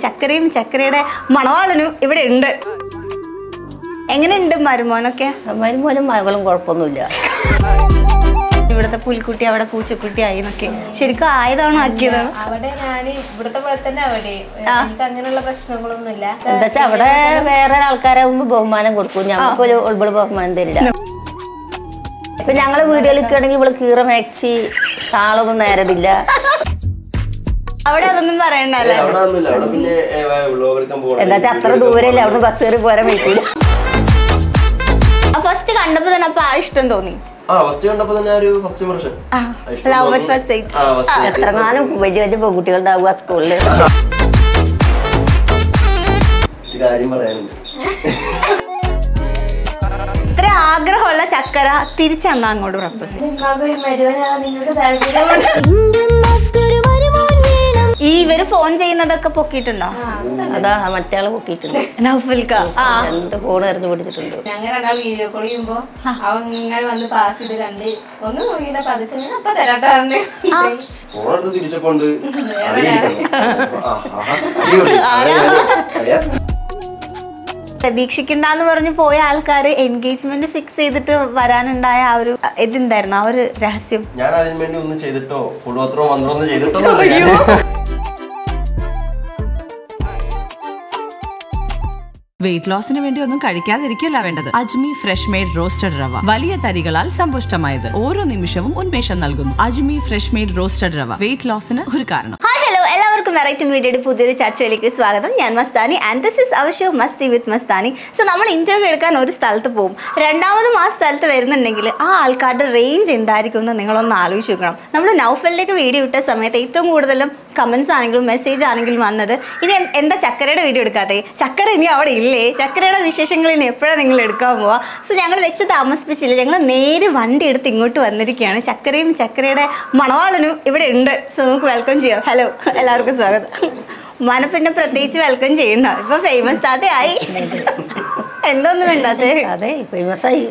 ചക്കരയും ചക്കരയുടെ മണവാളനും ഇവിടെ ഉണ്ട് എങ്ങനെയുണ്ട് മരുമോനൊക്കെ മരുമോനും മകളും കുഴപ്പമൊന്നുമില്ല ഇവിടുത്തെ പുലിക്കുട്ടി അവിടെ പൂച്ചക്കുട്ടി ആയി എന്നൊക്കെ ശരിക്കും ആയതാണോ ആക്കിയതാണോ അവിടെ ഞാൻ ഇവിടുത്തെ പോലെ തന്നെ അവിടെ എനിക്ക് അങ്ങനെയുള്ള പ്രശ്നങ്ങളൊന്നുമില്ല എന്താ വെച്ചാ അവിടെ വേറെ ആൾക്കാരാകുമ്പോ ബഹുമാനം കൊടുക്കും ഞമ്മക്കൊരു ഉൾബള് ബഹുമാനം തരില്ല ഇപ്പൊ ഞങ്ങള് വീടുകളിൽ നിൽക്കുകയാണെങ്കിൽ ഇവള് കീറ മാക്സി താളൊന്നും നേരടില്ല അവിടെ അതൊന്നും പറയണ്ടല്ലേ അവിടെ ഒന്നുമില്ല അവിടെ പിന്നെ വ്ലോഗ് എടുക്കാൻ പോകണം എന്താ വെച്ചാ അത്ര ദൂരല്ലേ അവിടുന്ന് ബസ് കയറി പോരാൻ പറ്റൂല ഫസ്റ്റ് കണ്ടപ്പോ തന്നെ അപ്പൊ ആ ഇഷ്ടം തോന്നി ആ ഫസ്റ്റ് കണ്ടപ്പോ തന്നെ ആ ഒരു first impression love at first sight ആ ഫസ്റ്റ് എത്ര കാലം വലിയ വലിയ പെൺകുട്ടികളുണ്ടാവുക സ്കൂളില് കാര്യം പറയാനുണ്ട് ഇത്ര ആഗ്രഹമുള്ള ചക്കര തിരിച്ചമ്മ അങ്ങോട്ട് പ്രപ്പോസ് നിങ്ങൾക്ക് താല്പര്യം ഈ ഇവര് ഫോൺ ചെയ്യുന്നതൊക്കെ പൊക്കിയിട്ടുണ്ടോ അതാ മറ്റേ പൊക്കിയിട്ടുണ്ട് നൗഫൽക്ക ആ രണ്ട് ഫോൺ എറിഞ്ഞു പിടിച്ചിട്ടുണ്ട് ഞങ്ങൾ രണ്ടാൾ വീഡിയോ കോൾ ചെയ്യുമ്പോ അവൻ ഇങ്ങനെ വന്ന് പാസ് ചെയ്ത് കണ്ട് ഒന്ന് നോക്കിയില്ല പതുക്കെ ഇങ്ങനെ അപ്പൊ തരാട്ടോ പറഞ്ഞു ഫോൺ എടുത്ത് തിരിച്ചപ്പോണ്ട് അറിയിരിക്കുന്നു. ആ, ആഹാ. അടിപൊളി. അറിയാം. പ്രതീക്ഷിക്കണ്ടെന്ന് പറഞ്ഞ് പോയ ആൾക്കാർ എൻഗേജ്മെന്റ് ഫിക്സ് ചെയ്തിട്ട് വരാനുണ്ടായ ആ ഒരു ഇതുണ്ടായിരുന്നു ആ ഒരു രഹസ്യം ഞാൻ അതിന് വേണ്ടി ഒന്നും ചെയ്തിട്ടോ കുടുംബത്രോ മന്ത്രോ ഒന്നും ചെയ്തിട്ടോ ഒന്നുമില്ല. വെയിറ്റ് ലോസിന് വേണ്ടി ഒന്നും കഴിക്കാതിരിക്കല്ല വേണ്ടത് അജ്മി ഫ്രഷ് മെയ്ഡ് റോസ്റ്റഡ് റവ വലിയ തരികളാൽ സമ്പുഷ്ടമായത് ഓരോ നിമിഷവും ഉന്മേഷം നൽകുന്നു Ajmi fresh made roasted rava weight ലോസിന് ഒരു കാരണം ഹായ് ഹലോ എല്ലാവർക്കും വെറൈറ്റി മീഡിയയുടെ പുതിയൊരു ചർച്ചയിലേക്ക് സ്വാഗതം ഞാൻ Mastani and this is our show masti with Mastani so നമ്മൾ ഇന്റർവ്യൂ എടുക്കാൻ ഒരു സ്ഥലത്ത് പോകും രണ്ടാമതും ആ സ്ഥലത്ത് വരുന്നുണ്ടെങ്കിൽ ആ ആൾക്കാരുടെ റേഞ്ച് എന്തായിരിക്കും എന്ന് നിങ്ങളൊന്ന് ആലോചിച്ച് നോക്കണം നമ്മൾ നൗഫലിലേക്ക് വീഡിയോ ഇട്ട സമയത്ത് ഏറ്റവും കൂടുതലും കമൻസ് ആണെങ്കിലും മെസ്സേജ് ആണെങ്കിലും വന്നത് ഇനി എൻ- എന്താ ചക്കരയുടെ വീഡിയോ എടുക്കാതെ ചക്കര ഇനി അവിടെ ഇല്ലേ ചക്കരയുടെ വിശേഷങ്ങൾ ഇനി എപ്പോഴാണ് നിങ്ങൾ എടുക്കാൻ പോവാ സോ ഞങ്ങൾ വെച്ച് താമസിപ്പിച്ചില്ല ഞങ്ങൾ നേരെ വണ്ടി എടുത്ത് ഇങ്ങോട്ട് വന്നിരിക്കുകയാണ് ചക്കരയും ചക്കരയുടെ മണവാളനും ഇവിടെ ഉണ്ട് സോ നമുക്ക് വെൽക്കം ചെയ്യാം ഹലോ എല്ലാവർക്കും സ്വാഗതം മന പിന്നെ പ്രത്യേകിച്ച് വെൽക്കം ചെയ്യണ്ട ഇപ്പൊ ഫേമസ് താത്തയായി എന്തൊന്നും വേണ്ടാത്തേ അതെ ഫേമസ് ആയി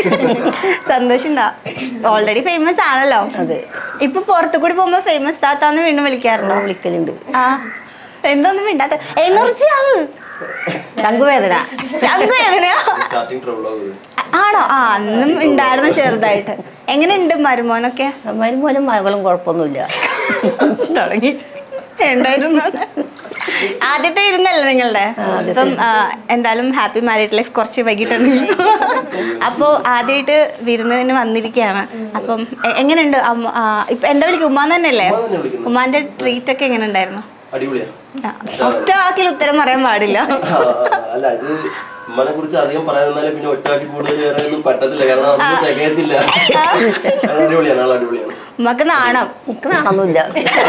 സന്തോഷം ഓൾറെഡി ഫേമസ് ആണല്ലോ അതെ ഇപ്പൊ പുറത്തു കൂടി പോകുമ്പോ ഫേമസ് താത്താന്ന് വീണ്ടും വിളിക്കാറുണ്ടോ വിളിക്കലുണ്ട് ആ എന്തൊന്നും വേണ്ടാത്ത എനർജി ആവ് ശംഖുവേദന ചങ്കുവേദനയോ സ്റ്റാർട്ടിങ് ട്രബിൾ ആവുന്നത് ആണോ ആ അന്നും ഉണ്ടായിരുന്നു ചെറുതായിട്ട് എങ്ങനെയുണ്ട് മരുമോനൊക്കെ മരുമോനും മകളും കുഴപ്പമൊന്നുമില്ല തുടങ്ങി ഉണ്ടായിരുന്നു ആദ്യത്തെ ഇരുന്നല്ലേ നിങ്ങളുടെ ഇപ്പം ആ, എന്തായാലും ഹാപ്പി മാരീഡ് ലൈഫ് കുറച്ച് വൈകിട്ടുണ്ട് അപ്പോൾ ആദ്യമായിട്ട് വിരുന്നതിന് വന്നിരിക്കുകയാണ് അപ്പം എ- എങ്ങനെയുണ്ട് അമ്മ ആ, ഇപ്പൊ എന്താ വിളിക്കും ഉമ്മാന്ന് തന്നെയല്ലേ ഉമ്മാന്ന് തന്നെ വിളിക്കുന്നത്. ഉമ്മാന്റെ ട്രീറ്റ് ഒക്കെ എങ്ങനെ ഉണ്ടായിരുന്നു അടിപൊളിയാ ആ, ഒറ്റ വാക്കിൽ ഉത്തരം പറയാൻ പാടില്ല ആ, ആ, അല്ല ഇത് ഉമ്മനെ കുറിച്ച് അധികം പറയാൻ നിന്നാലേ പിന്നെ ഒറ്റയാക്കി കൂടുതൽ വേറെ ഒന്നും പറ്റത്തില്ല കാരണം അതൊന്നും തികയത്തില്ല അത് അടിപൊളിയാണ് ആൾ അടിപൊളിയാണ് ഉമ്മക്ക് നാണം എനിക്ക് നാണൊന്നുമില്ല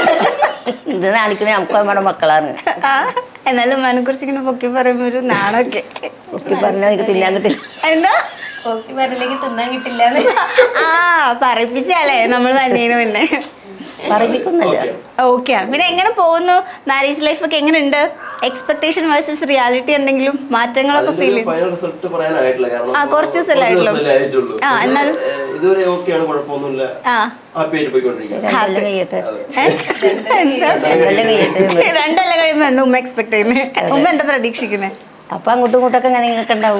ഇത് നാണിക്കണേ നമുക്ക് നമ്മുടെ മക്കളാണ് ആ, എന്നാലും ഉമ്മാനെ കുറിച്ച് ഇങ്ങനെ പൊക്കി പറയുമ്പോ ഒരു നാണമൊക്കെ ഒക്കെ പറഞ്ഞാൽ എനിക്ക് തിന്നാൻ കിട്ടില്ല എന്താ കോക്കി പറഞ്ഞില്ലെങ്കിൽ തിന്നാൻ കിട്ടില്ല ആ പറയിപ്പിച്ചല്ലേ നമ്മൾ വന്നതിന് മുന്നേ പറയിപ്പിക്കുന്നില്ല ഓക്കെ ഓക്കെ പിന്നെ എങ്ങനെ പോകുന്നു മാരേജ് ലൈഫ് ഒക്കെ എങ്ങനെയുണ്ട് എക്സ്പെക്ടേഷൻ വേഴ്സസ് റിയാലിറ്റി എന്തെങ്കിലും മാറ്റങ്ങളൊക്കെ ഫീൽ അതിന്റെ ഫൈനൽ റിസൾട്ട് പറയാനായിട്ടില്ല കാരണം ആ, കുറച്ച് ദിവസമല്ലേ ആയിട്ടുള്ളൂ. ദിവസമല്ലേ ആയിട്ടുള്ളൂ ആ, പക്ഷേ, എന്നാലും- ഏ, ഇതുവരെ ഓക്കെയാണ് കുഴപ്പമൊന്നുമില്ല ആ ഹാപ്പി ആയിട്ട് പോയിക്കൊണ്ടിരിക്കുക രണ്ടെല്ലാം കഴിയട്ടെ എന്താ? രണ്ടെല്ലാം കഴിയട്ടെ രണ്ടല്ല കഴിയുമ്പോ എന്താ ഉമ്മ എക്സ്പെക്ട് ചെയ്യുന്നത് ഉമ്മ എന്താ പ്രതീക്ഷിക്കുന്നത് അപ്പൊ അങ്ങോട്ടും ഇങ്ങോട്ടൊക്കെ അങ്ങനെ ഇങ്ങനെയൊക്കെ ഉണ്ടാവും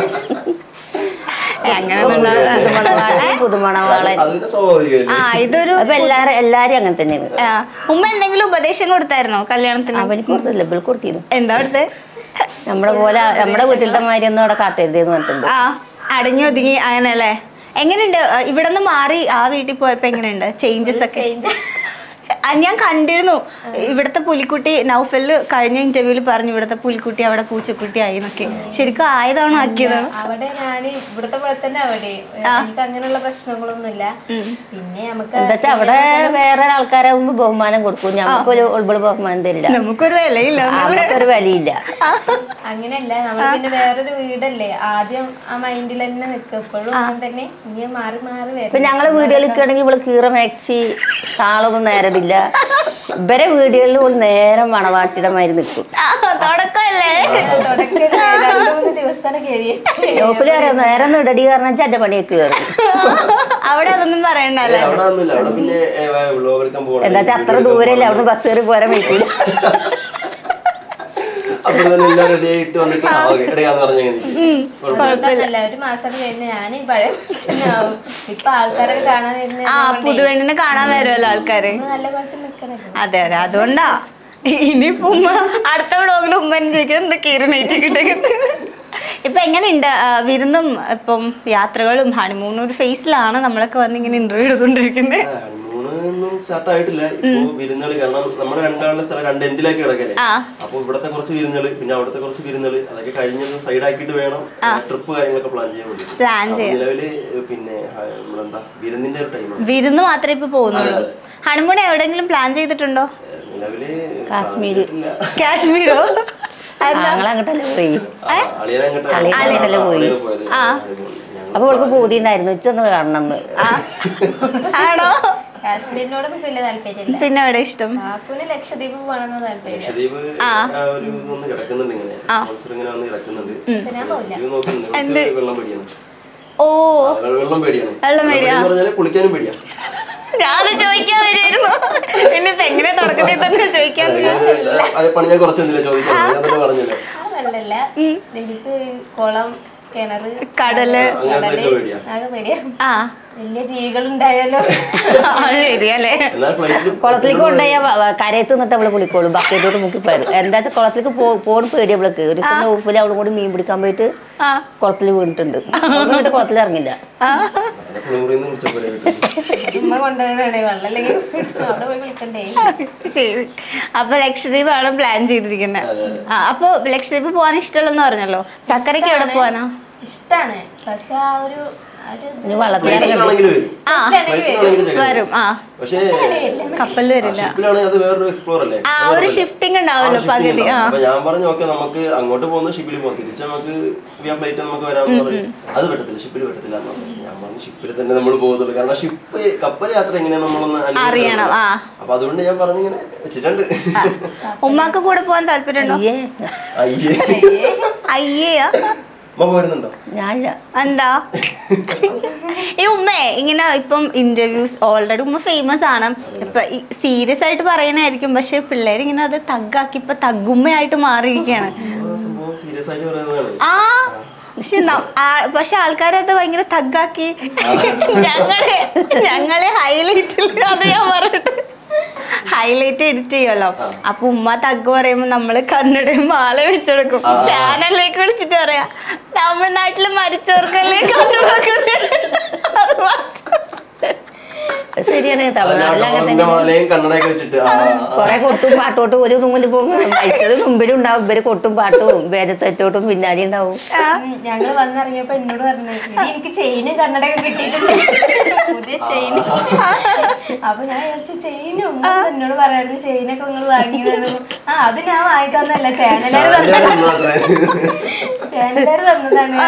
അങ്ങനെ പുതുമണവാളൻ പുതുമണവാളൻ അത് പിന്നെ സ്വാഭാവികമല്ലേ ആ ഇതൊരു അപ്പൊ എല്ലാരും എല്ലാരും അങ്ങനെ തന്നെയാണ് ആ, ഉമ്മ എന്തെങ്കിലും ഉപദേശം കൊടുത്തായിരുന്നോ കല്യാണത്തിന് അവന് കൊടുത്തില്ല ഇപ്പോൾ കൊടുത്തിരുന്നു എന്താ അവിടുത്തെ നമ്മളെ പോലെ നമ്മുടെ വീട്ടിലത്തെ മാതിരി ഒന്നും അവിടെ കാട്ടരുതെന്ന് പറഞ്ഞിട്ടുണ്ട് ആ അടങ്ങി ഒതുങ്ങി അങ്ങനെയല്ലേ എങ്ങനെയുണ്ട് ഇവിടെ നിന്ന് മാറി ആ വീട്ടിൽ പോയപ്പോ എങ്ങനെയുണ്ട് ചേഞ്ചസ് ഒക്കെ ആ, ഞാൻ കണ്ടിരുന്നു ഇവിടുത്തെ പുലിക്കുട്ടി നൗഫലില് കഴിഞ്ഞ ഇന്റർവ്യൂവിൽ പറഞ്ഞു ഇവിടുത്തെ പുലിക്കുട്ടി അവിടെ പൂച്ചക്കുട്ടി ആയി എന്നൊക്കെ ശരിക്കും ആയതാണോ ആക്കിയതാണോ അവിടെ ഞാൻ ഇവിടുത്തെ പോലെ തന്നെ അവിടെ എനിക്ക് അങ്ങനെയുള്ള പ്രശ്നങ്ങളൊന്നുമില്ല പിന്നെ നമുക്ക് എന്താ വെച്ചാ അവിടെ വേറെ ആൾക്കാരാകുമ്പോ ബഹുമാനം കൊടുക്കും ഞമ്മക്കൊരു ഉൾബള് ബഹുമാനം തരില്ല നമുക്കൊരു വിലയില്ല അവർക്കൊരു വിലയില്ല അങ്ങനെയല്ല നമ്മൾ പിന്നെ വേറൊരു വീടല്ലേ ആദ്യം ആ മൈൻഡിൽ തന്നെ നിൽക്കുക എപ്പോഴും അങ്ങനെ തന്നെ ഇനി മാറി മാറി ഇപ്പൊ വരും ഞങ്ങള് വീഡിയോയിൽ നിൽക്കുകയാണെങ്കിൽ ഇവള് കീറ മാക്സി താളൊന്നും നേരടില്ല ഇവരെ വീഡിയോയിൽ ഇവള് നേരം മണവാട്ടിയുടെ മാതിരി നിൽക്കും ആ, തുടക്കമല്ലേ തുടക്കം രണ്ടു മൂന്ന് ദിവസം കഴിയട്ടെ ഷോപ്പിൽ പറയാം നേരം ഇടടി കാരണം വെച്ചാൽ എന്റെ പണിയൊക്കെ കയറും അവിടെ അതൊന്നും പറയണ്ടല്ലേ ഏ, അവിടെ ഒന്നുമില്ല അവിടെ പിന്നെ വ്ലോഗ് എടുക്കാൻ പോകണം എന്താ വെച്ചാ അത്ര ദൂരല്ലേ അവിടുന്ന് ബസ് കയറി പോരാൻ പറ്റൂല അപ്പോൾ തന്നെ എല്ലാം റെഡി ആയിട്ട് വന്നിട്ട് ആ ഓക്കെ എടുക്കാന്ന് പറഞ്ഞാൽ കുഴപ്പമില്ല ഒരു മാസം കഴിഞ്ഞ് ഞാൻ പഴയ ആവും ഇപ്പൊ ആൾക്കാരൊക്കെ കാണാൻ വരുന്ന ആ പുതുവെണ്ണിനെ കാണാൻ വരുമല്ലോ ആൾക്കാര് നല്ല കുഴപ്പം നിക്കണല്ലോ അതെ അതെ അതുകൊണ്ടാ ഇനിയിപ്പോ ഉമ്മ അടുത്ത വ്ളോഗിൽ ഉമ്മൻ ചോദിക്കുന്നത് എന്താ കീറിനേറ്റ് കിട്ടുന്നത് ഇപ്പൊ എങ്ങനെയുണ്ട് ആ, വിരുന്നും ഇപ്പം യാത്രകളും ഹണിമൂണും ഒരു ഫേസിലാണ് നമ്മളൊക്കെ വന്ന് ഇങ്ങനെ ഇന്റർവ്യൂ എടുത്തോണ്ടിരിക്കുന്നത് മൂന്നൊന്നും സ്റ്റാർട്ട് ആയിട്ടില്ല ഇപ്പൊ വിരുന്നുകള് കാരണം നമ്മുടെ രണ്ടാളുടെ സ്ഥലം രണ്ട് എൻഡിലേക്ക് കിടക്കല്ലേ ആ. അപ്പൊ ഇവിടത്തെ കുറച്ച് വിരുന്നുകള് പിന്നെ അവിടുത്തെ കുറച്ച് വിരുന്നുകള് അതൊക്കെ കഴിഞ്ഞത് സൈഡ് ആക്കിയിട്ട് വേണം ട്രിപ്പ് കാര്യങ്ങളൊക്കെ പ്ലാൻ ചെയ്യാൻ വേണ്ടി Plan ചെയ്യാൻ. നിലവില് പിന്നെ ആ, നമ്മളെന്താ വിരുന്നിന്റെ ഒരു ടൈമാണ് വിരുന്ന് മാത്രമേ ഇപ്പൊ പോകുന്നുള്ളൂ അതെ, ഹണിമൂൺ എവിടെങ്കിലും പ്ലാൻ ചെയ്തിട്ടുണ്ടോ നിലവില് കാശ്മീര്. ഇല്ല. കാശ്മീരോ ഞങ്ങൾ അങ്ങോട്ടല്ലേ പോയി അളിയനെ അങ്ങോട്ടാ- അളിയനെ അങ്ങോട്ടല്ലേ പോയി. അളിയനെ പോയത്. ഞങ്ങൾ അപ്പൊ അവൾക്ക് പൂതി ഉണ്ടായിരുന്നു ഇച്ചൊന്ന് കാണണം എന്ന് ആണോ കാശ്മീരിനോടൊന്നും വലിയ താല്പര്യമില്ല പിന്നെ എവിടെ ഇഷ്ടം കാക്കൂന് ലക്ഷദ്വീപ് പോകണമെന്ന് താല്പര്യം ലക്ഷദ്വീപ് ആ ഒരു ഇതൊന്ന് കിടക്കുന്നുണ്ട് ഇങ്ങനെ സ്പോൺസർ ഇങ്ങനെ വന്ന് കിടക്കുന്നുണ്ട് പക്ഷെ ഞാൻ പോവില്ല ഇത് നോക്കുന്നുണ്ട് കുറച്ച് വെള്ളം പേടിയാണ് ഓ ആ, വെള്ളം പേടിയാണ് വെള്ളം പേടിയാ? എന്ന് പറഞ്ഞാല് കുളിക്കാനും പേടിയാ ഞാൻ ചോദിക്കാൻ വരുമായിരുന്നു ഇനിയിപ്പോ എങ്ങനെ തുടക്കത്തിൽ തന്നെ ചോദിക്കാൻ അത് പണി ഞാൻ കുറച്ചൊന്നുമില്ല ചോദിക്കാൻ ഞാൻ തന്നെ പറഞ്ഞല്ലോ ആ വെള്ളല്ല എനിക്ക് കുളം കിണറ് കടല് അങ്ങനത്തെ പേടിയാ ആകെ പേടിയാ ആ വലിയ ജീവികൾ ഉണ്ടായാലോ അത് ശരിയല്ലേ എന്നാൽ ഫ്ലൈറ്റിൽ കുളത്തിലേക്ക് കൊണ്ടുപോയ കരയത്ത് നിന്നിട്ട് അവള് കുളിക്കോളും ബക്കറ്റോട് മുക്കിപ്പോയത് എന്താ വെച്ചാൽ കുളത്തിലേക്ക് പോ പോകണം പേടി അവൾക്ക് ഒരു ദിവസം ഉപ്പിൽ അവളും കൂടി മീൻ പിടിക്കാൻ പോയിട്ട് ആ കുളത്തിൽ വീണിട്ടുണ്ട് അവളുമായിട്ട് കുളത്തിൽ ഇറങ്ങില്ല കുളിമുറിന്ന് കുളിച്ചപ്പോലെ ഉമ്മ കൊണ്ടുവരണേ വെള്ളം അല്ലെങ്കിൽ അവിടെ പോയി കുളിക്കണ്ടേ ശരി അപ്പൊ ലക്ഷദ്വീപ് ആണ് പ്ലാൻ ചെയ്തിരിക്കുന്നത് ആ അപ്പൊ ലക്ഷദ്വീപ് പോകാൻ ഇഷ്ടമുള്ളെന്ന് പറഞ്ഞല്ലോ ചക്കരക്ക് എവിടെ പോവാനോ ഇഷ്ടാണ് പക്ഷെ ആ ഒരു ആ ഒരു ഇത് ഇനി വള്ളത്തിൽ ഇറങ്ങി ഫ്ലൈറ്റിലാണെങ്കിൽ വരും ആ ഫ്ലൈറ്റിലാണെങ്കിൽ ചെക്കൻ വരും ആ പക്ഷേ കപ്പലിൽ വരില്ല ഷിപ്പിലാണെങ്കിൽ അത് വേറൊരു എക്സ്പ്ലോർ അല്ലേ ആ ഒരു ഷിഫ്റ്റിംഗ് ഉണ്ടാവല്ലോ ആ, shipping പകുതി ആ ഉണ്ടാവും. അപ്പൊ ഞാൻ പറഞ്ഞു ഓക്കെ നമുക്ക് അങ്ങോട്ട് പോകുന്ന ഷിപ്പിൽ പോകാം തിരിച്ച് നമുക്ക് വിയ ഫ്ലൈറ്റ് നമുക്ക് വരാമെന്ന് പറഞ്ഞു അത് പറ്റത്തില്ല ഷിപ്പിൽ പറ്റത്തില്ല എന്ന് പറഞ്ഞു ഞാൻ പറഞ്ഞു ഷിപ്പിൽ തന്നെ നമ്മൾ പോകുന്നുള്ളൂ കാരണം ഷിപ്പ് കപ്പൽ യാത്ര എങ്ങനെയാ നമ്മളൊന്ന് അനുഭവിച്ചറിയണം. അറിയണം, ആ. അപ്പൊ അതുകൊണ്ട് ഞാൻ പറഞ്ഞിങ്ങനെ വെച്ചിട്ടുണ്ട് ഉമ്മാക്ക് കൂടെ പോകാൻ താല്പര്യമുണ്ടോ അയ്യേ അയ്യേ അയ്യയാ ഉമ്മ പോരുന്നുണ്ടോ ഞാനില്ല എന്താ ഈ ഉമ്മേ ഇങ്ങനെ ഇപ്പം ഇന്റർവ്യൂസ് ഓൾറെഡി ഉമ്മ ഫേമസ് ആണ് ഇപ്പൊ സീരിയസ് ആയിട്ട് പറയണായിരിക്കും പക്ഷെ പിള്ളേർ ഇങ്ങനെ അത് തഗ്ഗാക്കി ഇപ്പൊ തഗ്ഗുമ്മയായിട്ട് മാറിയിരിക്കുകയാണ് ആ സംഭവം സീരിയസ് ആയിട്ട് പറയുന്നതാണ് ആ പക്ഷെ ന- ആ- പക്ഷെ ആൾക്കാരത് ഭയങ്കര തഗ്ഗാക്കി ഞങ്ങളെ ഞങ്ങളെ ഹൈലൈറ്റിൽ അത് ഞാൻ പറയട്ടെ ഹൈലൈറ്റ് എഡിറ്റ് ചെയ്യുമല്ലോ അപ്പൊ ഉമ്മ തഗ് പറയുമ്പോ നമ്മള് കണ്ണടയും മാല വെച്ചെടുക്കും ചാനലിലേക്ക് വിളിച്ചിട്ട് പറയാ തമിഴ്നാട്ടില് മരിച്ചവർക്കല്ലേ കണ്ണു വെക്കുന്നത് അത് മാത്രം. അത് ശരിയാണ് തമിഴ്നാട്ടിൽ അങ്ങനെ ഡോറിന്റെ തന്നെ മാലയും കണ്ണടയൊക്കെ വെച്ചിട്ട് ആ, ആ. കൊറേ കൊട്ടും പാട്ടോട്ടും ഒരു നൂല് പോകും മരിച്ചത് മുമ്പിലും ഉണ്ടാവും ഇവര് കൊട്ടും പാട്ടും വേറെ സെറ്റോട്ടും പിന്നാലെ ഉണ്ടാവും ഉം, ഞങ്ങള് വന്നിറങ്ങിയപ്പോ എന്നോട് പറഞ്ഞു "എടി, എനിക്ക് ചെയിന് കണ്ണടയൊക്കെ കിട്ടിയിട്ടുണ്ട് പുതിയ ചെയിൻ അപ്പൊ ഞാൻ വിചാരിച്ചു ചെയിനും എന്നോട് പറയായിരുന്നു ചെയിനൊക്കെ നിങ്ങൾ വാങ്ങിയതാണ് ആ അത് ഞാൻ വാങ്ങി തന്നല്ല ചാനലുകാർ ചാനലുകാര് തന്നതാത്രേ. ചാനലുകാർ തന്നതാണ്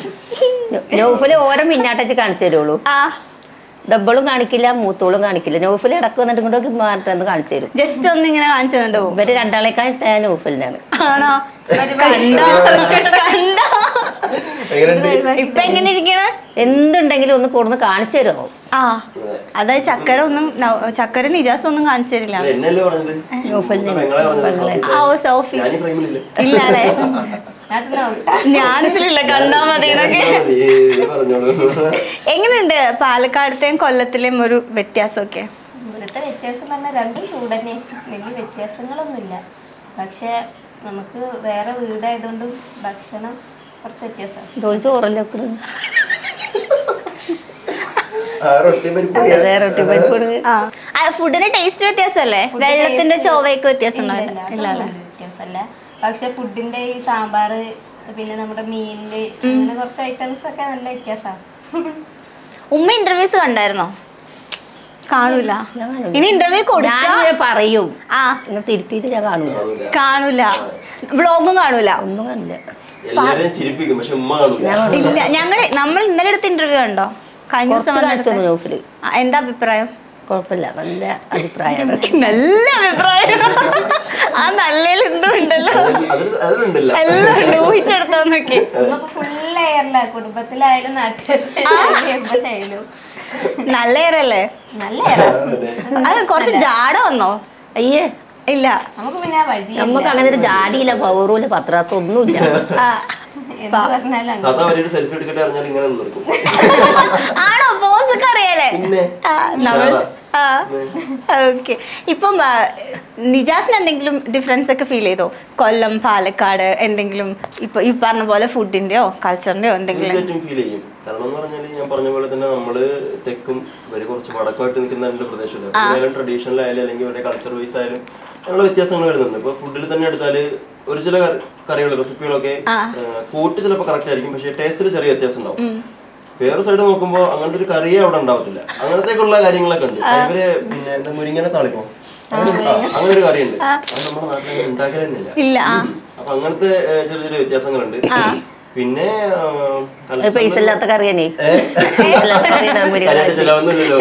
നൗഫല് ഓരോ മിന്നാട്ടച്ച് കാണിച്ചു തരുള്ളൂ ആ ഡബിളും കാണിക്കില്ല മൂത്തോളും കാണിക്കില്ല നൗഫല് ഇടക്ക് വന്നിട്ട് ഇങ്ങോട്ട് മാറ്റം കാണിച്ചു തരും ജസ്റ്റ് ഒന്ന് ഇങ്ങനെ കാണിച്ചു തന്നിട്ട് പോകും ഇവര് രണ്ടാളേക്കാൾ സ്നേഹം നൗഫലിനാണ് ആണോ കണ്ടോ എങ്ങനെയുണ്ട് ഇപ്പൊ എങ്ങനെ ഇരിക്കണ എന്തുണ്ടെങ്കിലും ഒന്ന് കൊടുന്ന് കാണിച്ചു തരുമോ ആ അതായത് ചക്കര ഒന്നും നൗ- ചക്കര നിജാസ് ഒന്നും കാണിച്ചു തരില്ല ഇത് എന്നല്ലേ പറഞ്ഞത് നൗഫലിനെ പെങ്ങളെ പറഞ്ഞത് പെങ്ങളെ. ആ ഓ സോഫി ഞാൻ ഈ ഫ്രെയിമിലില്ല ഇല്ല അല്ലേ അത് നോക്കട്ടെ ഞാനിതിലില്ല കണ്ടാ മതി എന്നൊക്കെ മതി, നീ പറഞ്ഞോളൂ എങ്ങനെയുണ്ട് പാലക്കാടത്തെയും കൊല്ലത്തിലെയും ഒരു വ്യത്യാസമൊക്കെ ഇവിടുത്തെ വ്യത്യാസം പറഞ്ഞാൽ രണ്ടും ചൂടന്നെ വലിയ വ്യത്യാസങ്ങളൊന്നുമില്ല പക്ഷെ നമുക്ക് വേറെ വീടായതുകൊണ്ടും ഭക്ഷണം കുറച്ച് വ്യത്യാസം തോൽ ചോറല്ലേ വെക്കണ് ആ റൊട്ടി പരിപ്പ് അതെ റൊട്ടി പരിപ്പാണ് ആ ഫുഡിന് ടേസ്റ്റ് വ്യത്യാസമല്ലേ വെള്ളത്തിന്റെ ചൊവ്വയ്ക്ക് വ്യത്യാസം ഉണ്ടാവില്ല ഇല്ല അല്ലേ വ്യത്യാസമല്ല പക്ഷെ ഫുഡിന്റെ ഈ സാമ്പാർ പിന്നെ നമ്മുടെ മീനില് അങ്ങനെ കുറച്ച് ഐറ്റംസ് ഒക്കെ നല്ല വ്യത്യാസമാണ് ഉമ്മ ഇന്റർവ്യൂസ് കണ്ടായിരുന്നോ കാണൂല ഞാൻ കാണൂല. ഇനി ഇന്റർവ്യൂ കൊടുക്ക ഞാനിങ്ങനെ പറയും ആ ഇങ്ങനെ തിരുത്തിയിട്ട് ഞാൻ കാണൂല കാണൂല വ്ളോഗും കാണൂല ഒന്നും കാണില്ല എല്ലാരെയും ചിരിപ്പിക്കും പക്ഷെ ഉമ്മ കാണൂല ഞാൻ കാണൂല. ഇല്ല ഞങ്ങള് നമ്മൾ ഇന്നലെ എടുത്ത ഇന്റർവ്യൂ കണ്ടോ കഴിഞ്ഞ ദിവസം കുറച്ച് കാണിച്ചു വന്നെടുത്ത- നൗഫില് ആ, എന്താ അഭിപ്രായം കുഴപ്പമില്ല നല്ല അഭിപ്രായമാണ് നല്ല അഭിപ്രായം ആ നല്ലതിൽ എന്തോ ഉണ്ടല്ലോ അതിൽ- അതിൽ അതിലുണ്ടല്ല എല്ലാം ഉണ്ട് ഊഹിച്ചെടുത്തോന്നൊക്കെ നമുക്ക് ഫുൾ എയറില്ല കുടുംബത്തിലായാലും നാട്ടുകാരിലായാലും എവിടെയായാലും നല്ല ഏറല്ലേ നല്ല എയറാ അത് കുറച്ച് ജാട വന്നോ അയ്യേ ഇല്ല നമുക്ക് പിന്നെ ആ വഴി നമുക്ക് അങ്ങനെ ഒരു ജാടിയില്ല പൗറുമില്ല പത്രാസം ഒന്നുമില്ല ആ. എന്ത് പറഞ്ഞാലും അങ്ങനെ കഥ അവരൊരു സെൽഫി എടുക്കട്ടെ അറിഞ്ഞാൽ ഇങ്ങനെ നിൽക്കും ആണോ ബോസ് ഒക്കെ അറിയാലേ പിന്നെ ആ, നമ്മൾ ഉഷാറാ. ആ ഓക്കെ ഇപ്പം ആ, നിജാസിന് എന്തെങ്കിലും ഡിഫറൻസ് ഒക്കെ ഫീൽ ചെയ്തോ കൊല്ലം പാലക്കാട് എന്തെങ്കിലും ഇപ്പൊ ഈ പറഞ്ഞ പോലെ ഫുഡിന്റെയോ കൾച്ചറിന്റെയോ എന്തെങ്കിലും തീർച്ചയായിട്ടും ഫീൽ ചെയ്യും കാരണം എന്ന് പറഞ്ഞാൽ ഞാൻ പറഞ്ഞ പോലെ തന്നെ നമ്മള് തെക്കും ഇവര് കുറച്ച് വടക്കുമായിട്ട് നിൽക്കുന്ന രണ്ട് പ്രദേശമുണ്ട് ആയാലും ട്രഡീഷണൽ ആയാലും അല്ലെങ്കിൽ ഇവരുടെ കൾച്ചർ വൈസ് ആയാലും അങ്ങനെയുള്ള വ്യത്യാസങ്ങൾ വരുന്നുണ്ട് ഇപ്പൊ ഫുഡിൽ തന്നെ എടുത്താല് ഒരു ചില കറികൾ റെസിപ്പികളൊക്കെ കൂട്ട് ചിലപ്പോൾ കറക്റ്റ് ആയിരിക്കും പക്ഷേ ടേസ്റ്റിൽ ചെറിയ വ്യത്യാസം ഉണ്ടാവും വേറെ സൈഡ് നോക്കുമ്പോൾ അങ്ങനത്തെ ഒരു കറിയേ അവിടെ ഉണ്ടാവത്തില്ല അങ്ങനത്തേക്കുള്ള കാര്യങ്ങളൊക്കെ ഉണ്ട് ഇവര് പിന്നെ എന്താ മുരിങ്ങനെ താളിപ്പോ അങ്ങനെ ഒരു- ആ, അങ്ങനെ ഒരു കറിയുണ്ട് അത് നമ്മുടെ നാട്ടിൽ അങ്ങനെ ഉണ്ടാക്കലെന്നില്ല ഇല്ല ആ അപ്പൊ അങ്ങനത്തെ ഏ, ചെറിയ ചെറിയ വ്യത്യാസങ്ങളുണ്ട് പിന്നെ ആ, അത് പൈസ ഇല്ലാത്ത കറിയാണേ പൈസ ഇല്ലാത്ത കറിയാണ് മുരിങ്ങ കാര്യമായിട്ട് ചിലവൊന്നുമില്ലല്ലോ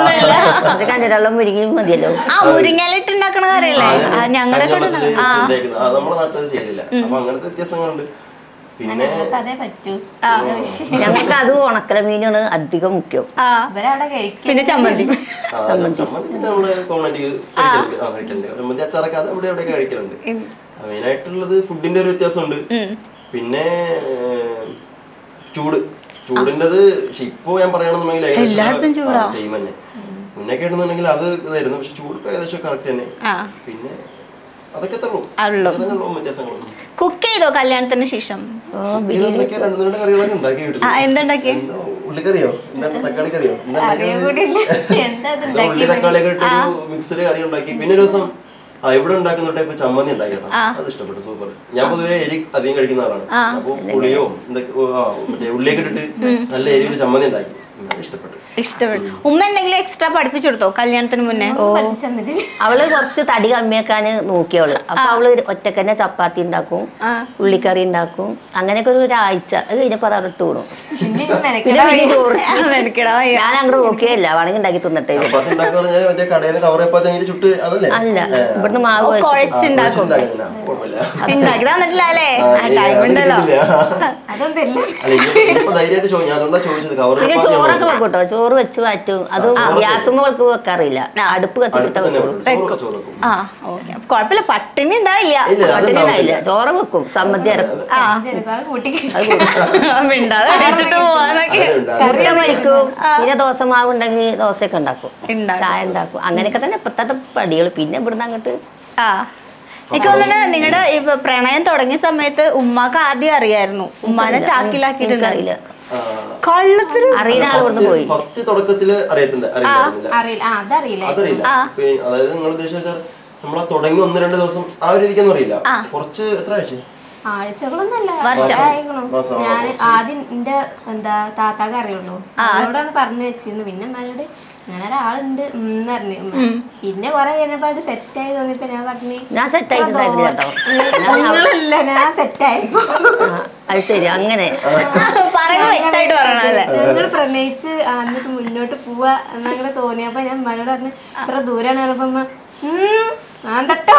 അത് കണ്ടിട്ടുള്ള മുരിങ്ങയും മതിയല്ലോ ആ മുരിങ്ങയിലിട്ട് ഉണ്ടാക്കണ കറിയല്ലേ ആ ഞങ്ങളുടെ കഞ്ഞിവെള്ളത്തില് വെച്ചുണ്ടാക്കുന്നത്. ആ, നമ്മുടെ നാട്ടിൽ അത് ചെയ്തില്ല അപ്പൊ അങ്ങനത്തെ വ്യത്യാസങ്ങളുണ്ട് പിന്നെ ഞങ്ങൾക്ക് അതേ പറ്റൂ അതാ വിഷയം. ഞങ്ങൾക്ക് അത് ഉണക്കല മീനാണ് അധികം മുഖ്യം ആ ഇവരവിടെ കഴിക്കും പിന്നെ ചമ്മന്തി ആ, ചമ്മന്തി പിന്നെ നമ്മള് കോമൺ ആയിട്ട് കഴിക്കലുണ്ട് ആ കഴിക്കലുണ്ട് ചമ്മന്തി അച്ചാറൊക്കെ അത് ഇവിടെ ഇവിടെ കഴിക്കലുണ്ട് മെയിൻ ആയിട്ടുള്ളത് ഫുഡിന്റെ ഒരു വ്യത്യാസമുണ്ട് പിന്നെ ഏർ, ചൂട് ചൂടിന്റെത് പക്ഷെ ഇപ്പൊ ഞാൻ പറയണമെന്നുണ്ടെങ്കിൽ എല്ലായിടത്തും ചൂടാ. സെയിം തന്നെ മുന്നേ കേട്ടുന്നുണ്ടെങ്കിൽ അത് ഇതായിരുന്നു പക്ഷെ ചൂട് ഇപ്പൊ ഏകദേശം കറക്റ്റ് തന്നെ ആ പിന്നെ അതൊക്കെ എത്ര ഉള്ളൂ ഉള്ളൂ. അതൊക്കെ ഉള്ളൂ വ്യത്യാസങ്ങളും കുക്ക് ചെയ്തോ കല്യാണത്തിന് ശേഷം ഇത് എന്തൊക്കെ രണ്ട് മൂന്ന് കറികളൊക്കെ ഉണ്ടാക്കി വീട്ടിൽ ആ എന്തുണ്ടാക്കി എന്തോ ഉള്ളിക്കറിയോ എന്താണ് തക്കാളി കറിയോ എന്താ അറിയാൻ ഉണ്ടാക്കിയത്? കൂടിയില്ല എന്താ ഇത് എന്താ ഉള്ളി തക്കാളിയൊക്കെ ഇട്ടൊരു മിക്സഡ് കറി ഉണ്ടാക്കി പിന്നെ ഒരു ദിവസം ആ ഇവിടെ ഉണ്ടാക്കുന്ന ടൈപ്പ് ചമ്മന്തി ഉണ്ടാക്കിയതാണ് അത് ഇഷ്ടപ്പെട്ടു സൂപ്പർ ഞാൻ പൊതുവേ എരി അധികം കഴിക്കുന്ന ആളാണ് അപ്പൊ പുളിയോ എന്തൊക്കെ ഓ, ആ, മറ്റേ ഉള്ളിയൊക്കെ ഇട്ടിട്ട് നല്ല എരിവിൽ ചമ്മന്തി ഉണ്ടാക്കി ഉം, അത് ഇഷ്ടപ്പെട്ടു ഇഷ്ടപ്പെട്ടു ഉമ്മ എന്തെങ്കിലും എക്സ്ട്രാ പഠിപ്പിച്ചു കൊടുത്തോ കല്യാണത്തിന് മുന്നേ പഠിച്ചു തന്നിട്ട് അവള് കുറച്ച് തടി കമ്മിയാക്കാന് നോക്കിയവള് അപ്പൊ അവള് ഒറ്റക്കന്നെ ചപ്പാത്തി ഉണ്ടാക്കും ഉള്ളിക്കറി ഉണ്ടാക്കും അങ്ങനെയൊക്കെ ഒരു ഒരാഴ്ച അത് കഴിഞ്ഞപ്പോ അത് അവിടെ ഇട്ട് കൂടും പിന്നെ ഇത് മെനക്കെടാൻ പിന്നെ വലിയ ചോറ് മെനക്കെടാ വയ്യ. ഞാൻ അങ്ങോട്ട് നോക്കിയല്ല വേണമെങ്കിൽ ഉണ്ടാക്കി തിന്നിട്ടേ ചപ്പാത്തി ഉണ്ടാക്കുക പറഞ്ഞാൽ മറ്റേ കടയിൽ നിന്ന് കവർ ചപ്പാത്തി അങ്ങനെ ചുട്ട് അതല്ലേ അല്ല ഇവിടുന്ന് മാവ് ഓ, വെച്ച് കുഴച്ചുണ്ടാക്കും ഉണ്ടാക്കുന്ന കുഴപ്പമില്ല ഉണ്ടാക്കി തന്നിട്ടില്ല അല്ലേ ആ, ആ ഇല്ല, ടൈം അത് ഉണ്ടല്ലോ കിട്ടിയില്ല. അതൊന്നും തരില്ല അല്ല ഇനി- ഇനിയിപ്പോ ധൈര്യമായിട്ട് ചോദിച്ചു ഞാൻ അതുകൊണ്ടാണ് ചോദിച്ചത് കവർ പിന്നെ ചപ്പാത്തി ചോറൊക്കെ വെക്കും കേട്ടോ ചോറ് വെച്ച് മാറ്റും അത് ഗ്യാസുമ്മൾക്ക് വെക്കാറില്ല അടുപ്പ് കത്തിച്ചിട്ട് അടുത്ത് തന്നെ വെക്കുള്ളൂ വെക്കും. ചോറൊക്കെ ചോറ് വെക്കും ആ ഓക്കെ കുഴപ്പമില്ല പട്ടിണി ഉണ്ടായില്ല ഇല്ല അത് പട്ടിണി ഉണ്ടാവില്ല. ചോറ് വെക്കും സമ്മതി അരക്കും ആ അത് കൂട്ടി അത് കൊടുക്കും മിണ്ടാതെ അടിച്ചിട്ട് പോവാന്നൊക്കെ അങ്ങനെ ഉണ്ട്. കറിയൊക്കെ മരിക്കും പിന്നെ ദോശ മാവ് ഉണ്ടെങ്കിൽ ദോശയൊക്കെ ഉണ്ടാക്കും ഉണ്ടാക്കും. ചായ ഉണ്ടാക്കും അങ്ങനെയൊക്കെ തന്നെ ഇപ്പത്തെ പടികൾ പിന്നെ ഇവിടുന്ന് അങ്ങോട്ട് ആ എനിക്ക് തോന്നുന്നു നിങ്ങളുടെ ഇപ്പൊ പ്രണയം തുടങ്ങിയ സമയത്ത് ഉമ്മാക്ക് ആദ്യം അറിയായിരുന്നു ഉമ്മാനെ ചാക്കിലാക്കിയിട്ടുണ്ട് എനിക്കറിയില്ല ആ. കള്ളത്തിന് അറിയുന്ന ആൾ ഇവിടുന്ന് പോയി ഫസ്റ്റ് തുടക്കത്തില് അറിയത്തില്ല അറിയില്ല അറിയില്ല ആ അതറിയില്ല അതറിയില്ല ഇപ്പൊ ഈ- അതായത് നിങ്ങൾ ഉദ്ദേശിച്ച നമ്മളെ തുടങ്ങി ഒന്ന് രണ്ട് ദിവസം ആ ഒരു രീതിക്കൊന്നും അറിയില്ല കുറച്ച് എത്ര ആഴ്ച ആഴ്ചകളൊന്നല്ല വർഷം. വർഷമായിക്കണു മാസം, ആ, ഞാൻ ആദ്യം എന്റെ എന്താ താത്താക്ക് അറിയുള്ളൂ അവളോടാണ് പറഞ്ഞു വെച്ചിരുന്നു പിന്നെ അമ്മനോട് ഇങ്ങനെ ഒരാളുണ്ട് എന്ന് പറഞ്ഞു ഉമ്മ. പിന്നെ കൊറേ കഴിഞ്ഞപ്പോ അത് സെറ്റ് ആയി തോന്നിയപ്പോ ഞാൻ പറഞ്ഞു ഞാൻ സെറ്റ് ആയിട്ടുണ്ടായില്ല കേട്ടോ നിങ്ങളല്ല ഞാൻ സെറ്റ് ആയിപ്പോ ആ, അത് ശരി അങ്ങനെ പറയുമ്പോ വ്യക്തമായിട്ട് പറയണല്ലേ ഞങ്ങൾ പ്രണയിച്ച് ആ, എന്നിട്ട് മുന്നോട്ട് പോവാ എന്നങ്ങനെ തോന്നിയപ്പോ ഞാൻ അമ്മനോട് പറഞ്ഞു ഇത്ര ദൂരാണ് പറഞ്ഞപ്പോ അമ്മ ഉം, വേണ്ടട്ടോ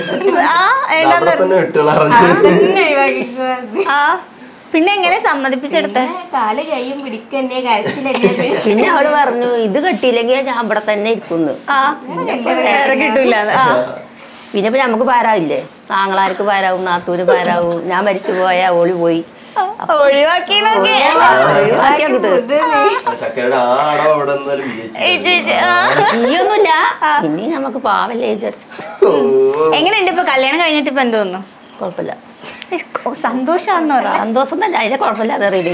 ആ ഏട്ടാ അവിടെ തന്നെ വിട്ടുള്ള ആ, തന്നെ ഒഴിവാക്കിക്കോ പറഞ്ഞു. ആ പിന്നെ എങ്ങനെ സമ്മതിപ്പിച്ചെടുത്ത് പിന്നെ കാല് കൈയും പിടിക്കന്നെ കരച്ചിലെന്നെ പിന്നെ അവള് പറഞ്ഞു ഇത് കെട്ടിയില്ലെങ്കിൽ ഞാൻ ഇവിടെ തന്നെ ഇരിക്കുന്നു ആ വേറെ കിട്ടൂല ആ പിന്നെ ഇപ്പൊ നമുക്ക് പാരാവില്ലേ ആങ്ങളാർക്ക് പാരാവും നാത്തൂര് പാരാവും ഞാൻ മരിച്ചു പോയാ ഓളി പോയി ഒഴിവാക്കി നോക്കി ഒഴിവാക്കിയാ കിട്ടും ചക്കരയുടെ ആ അടവ് അവിടെ നിന്നാലും വിജയിച്ചു നീയൊന്നുമില്ല പിന്നെ നമുക്ക് പാവല്ലേ വിചാരിച്ചു ഓ. എങ്ങനെയുണ്ട് ഇപ്പൊ കല്യാണം കഴിഞ്ഞിട്ട് ഇപ്പൊ എന്ത് തോന്നുന്നു കുഴപ്പമില്ല സന്തോഷാന്ന് പറ സന്തോഷം തന്നെ അതിന്റെ കുഴപ്പമില്ല അത് റെഡി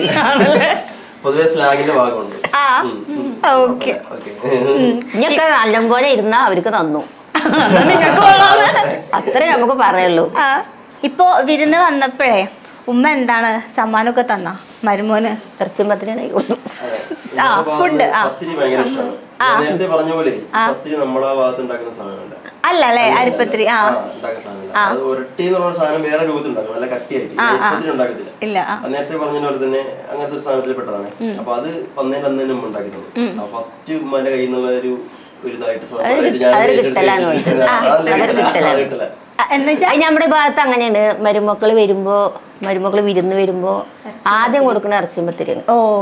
പൊതുവെ സ്ലാഗിന്റെ ഭാഗമുണ്ട് ആ ഓക്കെ ഓക്കെ ഇനിയൊക്കെ നല്ലപോലെ ഇരുന്നാ അവർക്ക് തന്നു നിങ്ങൾക്ക് കൊള്ളാന്ന് അത്രേ നമുക്ക് പറയുള്ളൂ ആ ഇപ്പൊ വിരുന്ന് വന്നപ്പോഴേ ഉമ്മ എന്താണ് സമ്മാനമൊക്കെ തന്ന മരുമോന് ഇറച്ചിമ്പത്തിനായി കൊടുത്തു ആ, food, ആ. പത്തിരി ഭയങ്കര ഇഷ്ടമാണ് ഞാൻ നേരത്തെ പറഞ്ഞ പോലെ പത്തിരി നമ്മളെ ഭാഗത്ത് ഉണ്ടാക്കുന്ന സാധനമല്ല അല്ല അല്ലേ അരിപ്പത്തിരി ആ ആ, ഉണ്ടാക്കുന്ന സാധനമല്ല അത് ഒരട്ടി എന്ന് പറയുന്ന സാധനം വേറെ രൂപത്തിൽ ഉണ്ടാക്കും നല്ല കട്ടിയായിട്ട് പത്തിരി ഉണ്ടാക്കത്തില്ല ഇല്ല ആ അത് നേരത്തെ പറഞ്ഞ പോലെ തന്നെ അങ്ങനത്തെ ഒരു സാധനത്തിൽ പെട്ടതാണ് അപ്പൊ അത് വന്നതിന് അന്ന് തന്നെ ഉമ്മ ഉണ്ടാക്കി തന്നു ഫസ്റ്റ് ഉമ്മാന്റെ കയ്യിൽ നിന്നുള്ള ഒരു ഒരു ഇതായിട്ട് സാധനമായിട്ട് ഞാൻ അതൊരു ഏറ്റെടുത്ത് കിട്ടലാന്ന് ഏറ്റെടുത്ത് ആ, അതല്ല അതൊരു കിട്ടല, കിട്ടലാ. അത് കിട്ടല. ആ, എന്നുവെച്ചാ അത് നമ്മുടെ ഭാഗത്ത് അങ്ങനെയാണ് മരുമക്കള് വരുമ്പോ മരുമക്കള് വിരുന്ന് വരുമ്പോ ആദ്യം കൊടുക്കുന്ന ഇറച്ചിമ്പത്തിരിയാണ് ഓ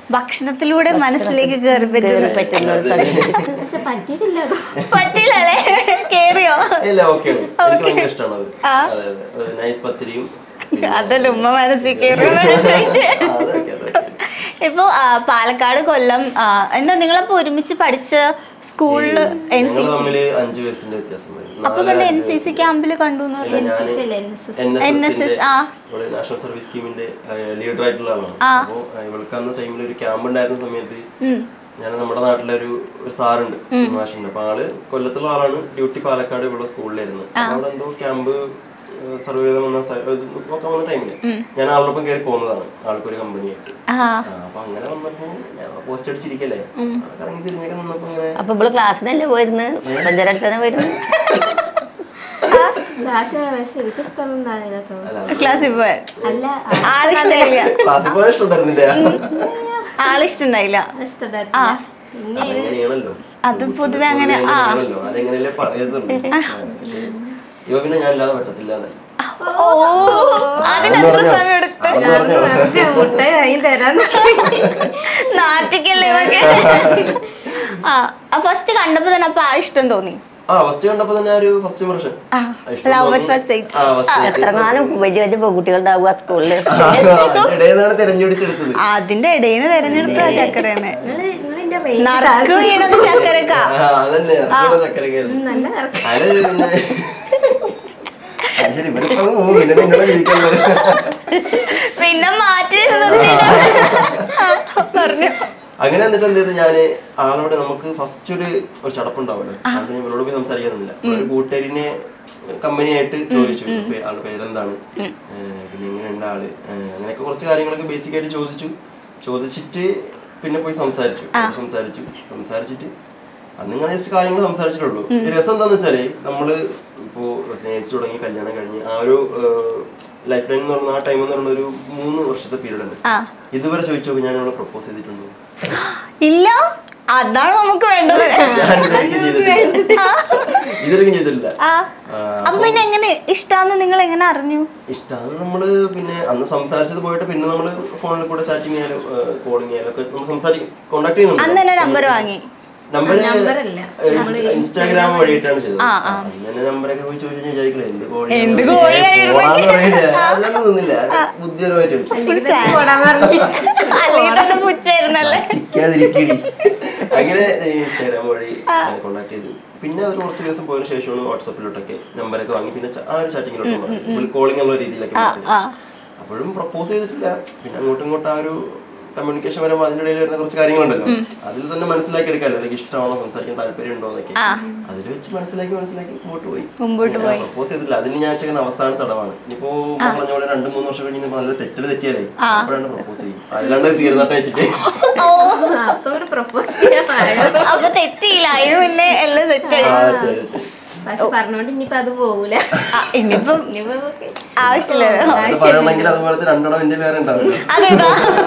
ഭക്ഷണത്തിലൂടെ മനസ്സിലേക്ക് കയറി പറ്റും കേറി പറ്റുന്ന ഒരു സംഗതി. പക്ഷെ പറ്റിയിട്ടില്ല അത് പറ്റില്ലല്ലേ കേറിയോ ഇല്ല ഓക്കെയാണ് എനിക്ക് ഭയങ്കര ഇഷ്ടമാണ് അത് അതെ അതെ നൈസ് പത്തിരിയും പിന്നെ- അതല്ല ഉമ്മ മനസ്സിൽ കയറുന്ന ആ, അതൊക്കെ അതൊക്കെ ഇപ്പൊ ആ, പാലക്കാട് കൊല്ലം ആ, എന്താ നിങ്ങളപ്പോ ഒരുമിച്ച് പഠിച്ച സ്കൂളില് എൻ സി ഞങ്ങൾ സി തമ്മില് അഞ്ചു വയസ്സിന്റെ വ്യത്യാസം വരും. അപ്പൊ നാല് പിന്നെ എൻ അഞ്ച് സി സി ക്യാമ്പിൽ കണ്ടു എന്ന് ഇല്ല, പറഞ്ഞു. ഞാന് അല്ലേ, NSS. NSS ന്റെ NSS, ആ. ഇവിടെ നാഷണൽ സർവീസ് സ്കീമിന്റെ ലീഡർ ആയിട്ടുള്ള ആളാണ് അപ്പോ ഇവൾക്ക് അന്ന് ടൈമിൽ ഒരു ക്യാമ്പ് ഉണ്ടായിരുന്ന സമയത്ത് ഉം. ഞാൻ നമ്മുടെ നാട്ടിലെ ഒരു ഒരു സാറുണ്ട് മാഷുണ്ട് അപ്പൊ ആള് കൊല്ലത്തുള്ള ആളാണ് ഡ്യൂട്ടി പാലക്കാട് ഇവിടെ സ്കൂളിലായിരുന്നു അപ്പൊ അവിടെ എന്തോ ക്യാമ്പ് സർവേ ചെയ്ത് വന്ന സ- ഇത് നോക്കാൻ വന്ന ടൈമില് ഞാൻ ആളോടൊപ്പം കയറി പോകുന്നതാണ് ആൾക്കൊരു കമ്പനിയായിട്ട് ആ ആ, അപ്പൊ അങ്ങനെ വന്നപ്പോ ഞാൻ പോസ്റ്റ് അടിച്ചിരിക്കല്ലേ കറങ്ങി തിരിഞ്ഞൊക്കെ നിന്നപ്പോ ഇങ്ങനെ അപ്പൊ ഇവള് ക്ലാസ്സിനല്ലേ പോയിരുന്നു പഞ്ചാര അടുത്തന്നെ പോയിരുന്നു ക്ലാസ്സിലാണ് പക്ഷെ എനിക്ക് ഇഷ്ടമൊന്നും ഉണ്ടായില്ല കേട്ടോ അല്ല ക്ലാസ്സിൽ പോയാൽ അല്ല ആളിഷ്ടമില്ല ക്ലാസ്സിൽ പോയാൽ ഇഷ്ടമുണ്ടായിരുന്നില്ല ആളിഷ്ടണ്ടായില്ല ഇഷ്ടമുണ്ടായിട്ടില്ല പിന്നെ അങ്ങനെയാണല്ലോ അത് പൊതുവെ അങ്ങനെ ആ അങ്ങനെയാണല്ലോ അതെങ്ങനെയല്ലേ പറയത്തുള്ളൂ പക്ഷേ ഇവ പിന്നെ ഞാൻ ഇല്ലാതെ പറ്റത്തില്ല എന്നല്ല. ഓ അതിനെത്ര അതെന്ന് പറഞ്ഞോ? സമയം എടുത്ത് അതെന്ന് പറഞ്ഞോ? മുട്ടായി വാങ്ങി തരാന്ന് നാട്ടിക്കല്ലേ ഇതൊക്കെ ആ ഫസ്റ്റ് കണ്ടപ്പോ തന്നെ അപ്പൊ ആ ഇഷ്ടം തോന്നി ആ ഫസ്റ്റ് കണ്ടപ്പോ തന്നെ ആ ഒരു ഫസ്റ്റ് ഇംപ്രഷൻ ആ ലവ് അറ്റ് ഫസ്റ്റ് സൈറ്റ് എത്ര കാലം വലിയ വലിയ പെൺകുട്ടികളുണ്ടാവുക ആ സ്കൂളില് ഇടയെന്നാണ് തെരഞ്ഞെടുത്തെടുത്തത് അതിന്റെ ഇടയിൽ നിന്ന് തെരഞ്ഞെടുത്ത ചക്കരയാണ് നിങ്ങള് നിങ്ങളെന്റെ range നറുക്ക് വീണത് ചക്കരക്കാ ആ, അതന്നെ ഇറക്കുള്ള ചക്കരക്കായിരുന്നു നല്ല ഇറക്കം. അത് പിന്നെ അത് ശരി ഇവരിപ്പോ അങ്ങ് പോകും പിന്നെ നിന്നോട് ജീവിക്കുന്നത് പിന്നെ മാറ്റി പറഞ്ഞു അങ്ങനെ എന്നിട്ട് എന്ത് ചെയ്തു ഞാന് ആളോട് നമുക്ക് ഫസ്റ്റ് ഒരു ഒരു ചടപ്പുണ്ടാവുമല്ലോ അതുകൊണ്ട് ഞാൻ ഇവരോട് പോയി സംസാരിക്കുന്നില്ല ഒരു കൂട്ടുകാരിനെ കമ്പനിയായിട്ട് ചോദിച്ചു പേ- ആളുടെ പേരെന്താണ് ഏഹ് പിന്നെ എങ്ങനെയുണ്ട് ആള് ഏഹ് അങ്ങനെയൊക്കെ കുറച്ച് കാര്യങ്ങളൊക്കെ ബേസിക് ആയിട്ട് ചോദിച്ചു ചോദിച്ചിട്ട് പിന്നെ പോയി സംസാരിച്ചു സംസാരിച്ചു സംസാരിച്ചിട്ട് അന്ന് ഇങ്ങനെ ജസ്റ്റ് കാര്യങ്ങൾ സംസാരിച്ചിട്ടുള്ളൂ ഈ രസം എന്താന്ന് വെച്ചാല് നമ്മള് ഇപ്പോ സ്നേഹിച്ചു തുടങ്ങി കല്യാണം കഴിഞ്ഞ് ആ ഒരു ലൈഫ് ടൈം എന്ന് പറഞ്ഞ ആ ടൈം എന്ന് പറഞ്ഞ ഒരു മൂന്ന് വർഷത്തെ പീരീഡ് ഉണ്ട് ആ ഇതുവരെ ചോദിച്ചു നോക്കി ഞാൻ ഇവിടെ പ്രപ്പോസ് ചെയ്തിട്ടുണ്ടോ ഇല്ല അതാണ് നമുക്ക് വേണ്ടത് ഞാൻ ഇതുവരെയ്ക്കും ചെയ്തിട്ടില്ല ഇതുവരെയ്ക്കും ചെയ്തിട്ടില്ല ആ ആ, അപ്പൊ പിന്നെ എങ്ങനെ ഇഷ്ടാന്ന് നിങ്ങൾ എങ്ങനെ അറിഞ്ഞു ഇഷ്ടമാണ് നമ്മള് പിന്നെ അന്ന് സംസാരിച്ചത് പോയിട്ട് പിന്നെ നമ്മള് ഫോണിൽ കൂടെ ചാറ്റിംഗ് ചെയ്യാനും കോളിംഗ് ചെയ്യാനും ഒക്കെ നമ്മൾ സംസാരിക്കും കോണ്ടാക്ട് അന്ന് തന്നെ ചെയ്യുന്നുണ്ട് നമ്പർ വാങ്ങി നമ്പർ Number അല്ല. ഇൻസ്റ്റാഗ്രാം വഴിയിട്ടാണ് ചെയ്തത് ആ, ആ. അന്ന് തന്നെ നമ്പറൊക്കെ പോയി ചോദിച്ചു വിചാരിക്കില്ല എന്ത് കോഴി എന്ത് കോഴിയായിരുന്നു? അതൊന്നും നിന്നില്ല ബുദ്ധിപരമായിട്ട് വിളിച്ചു അല്ലെങ്കിൽ തന്നെ പോടാൻ പറഞ്ഞു. അല്ലെങ്കിൽ തന്നെ പുച്ചായിരുന്നല്ലേ ടിക്കാതിരിക്കടി. അങ്ങനെ ഇൻസ്റ്റാഗ്രാം വഴി കോണ്ടാക്ട് ചെയ്തു പിന്നെ അത് കുറച്ച് ദിവസം പോയതിനു ശേഷമാണ് വാട്സപ്പിലോട്ടൊക്കെ നമ്പറൊക്കെ വാങ്ങി പിന്നെ ച- ആ ഒരു ചാറ്റിങ്ങിലോട്ട് കോളിംഗ് എന്നുള്ള രീതിയിലൊക്കെ മാറ്റി. ആ അപ്പോഴും പ്രപ്പോസ് ചെയ്തിട്ടില്ല പിന്നെ അങ്ങോട്ടും ഇങ്ങോട്ടും ആ ഒരു കമ്മ്യൂണിക്കേഷൻ വരുമ്പോൾ അതിന്റെ ഇടയിൽ വരുന്ന കുറച്ച് കാര്യങ്ങളുണ്ടല്ലോ അതിൽ തന്നെ മനസ്സിലാക്കി എടുക്കാമല്ലോ എനിക്ക് ഇഷ്ടമാണോ സംസാരിക്കാൻ താല്പര്യം ഉണ്ടോ എന്നൊക്കെ അതിൽ വെച്ച് മനസ്സിലാക്കി മനസ്സിലാക്കി മുമ്പോട്ട് പോയി മുമ്പോട്ട് പോയി. പ്രപ്പോസ് ചെയ്തിട്ടില്ല അതിന് ഞാൻ വെച്ചാൽ അവസാന തടവാണ് ഇനിയിപ്പോ ഉമ്മ പറഞ്ഞ പോലെ രണ്ടു മൂന്ന് വർഷം കഴിഞ്ഞ് ഇനിയിപ്പോ നല്ല തെറ്റല് തെറ്റിയാലേ അപ്പോഴാണ് പ്രപ്പോസ് ചെയ്യും അതിലാണ്ട് തീർന്നിട്ട് വെച്ചിട്ട് ഓ അപ്പൊ ഒരു പ്രപ്പോസ് ചെയ്യാൻ പറയാം അപ്പൊ തെറ്റിയില്ല അതിന് മുന്നേ എല്ലാം സെറ്റായി ആ, തെറ്റ്, തെറ്റ്. പക്ഷെ പറഞ്ഞോണ്ട് ഇനിയിപ്പൊ അത് പോകൂല ഇനിയിപ്പം ഇനിയിപ്പോ okay. ആവശ്യമില്ലല്ലോ അത് പറയണമെങ്കിൽ അതുപോലത്തെ രണ്ടെണ്ണം എന്റെ വേറെ ഉണ്ടാവില്ല അതേതാ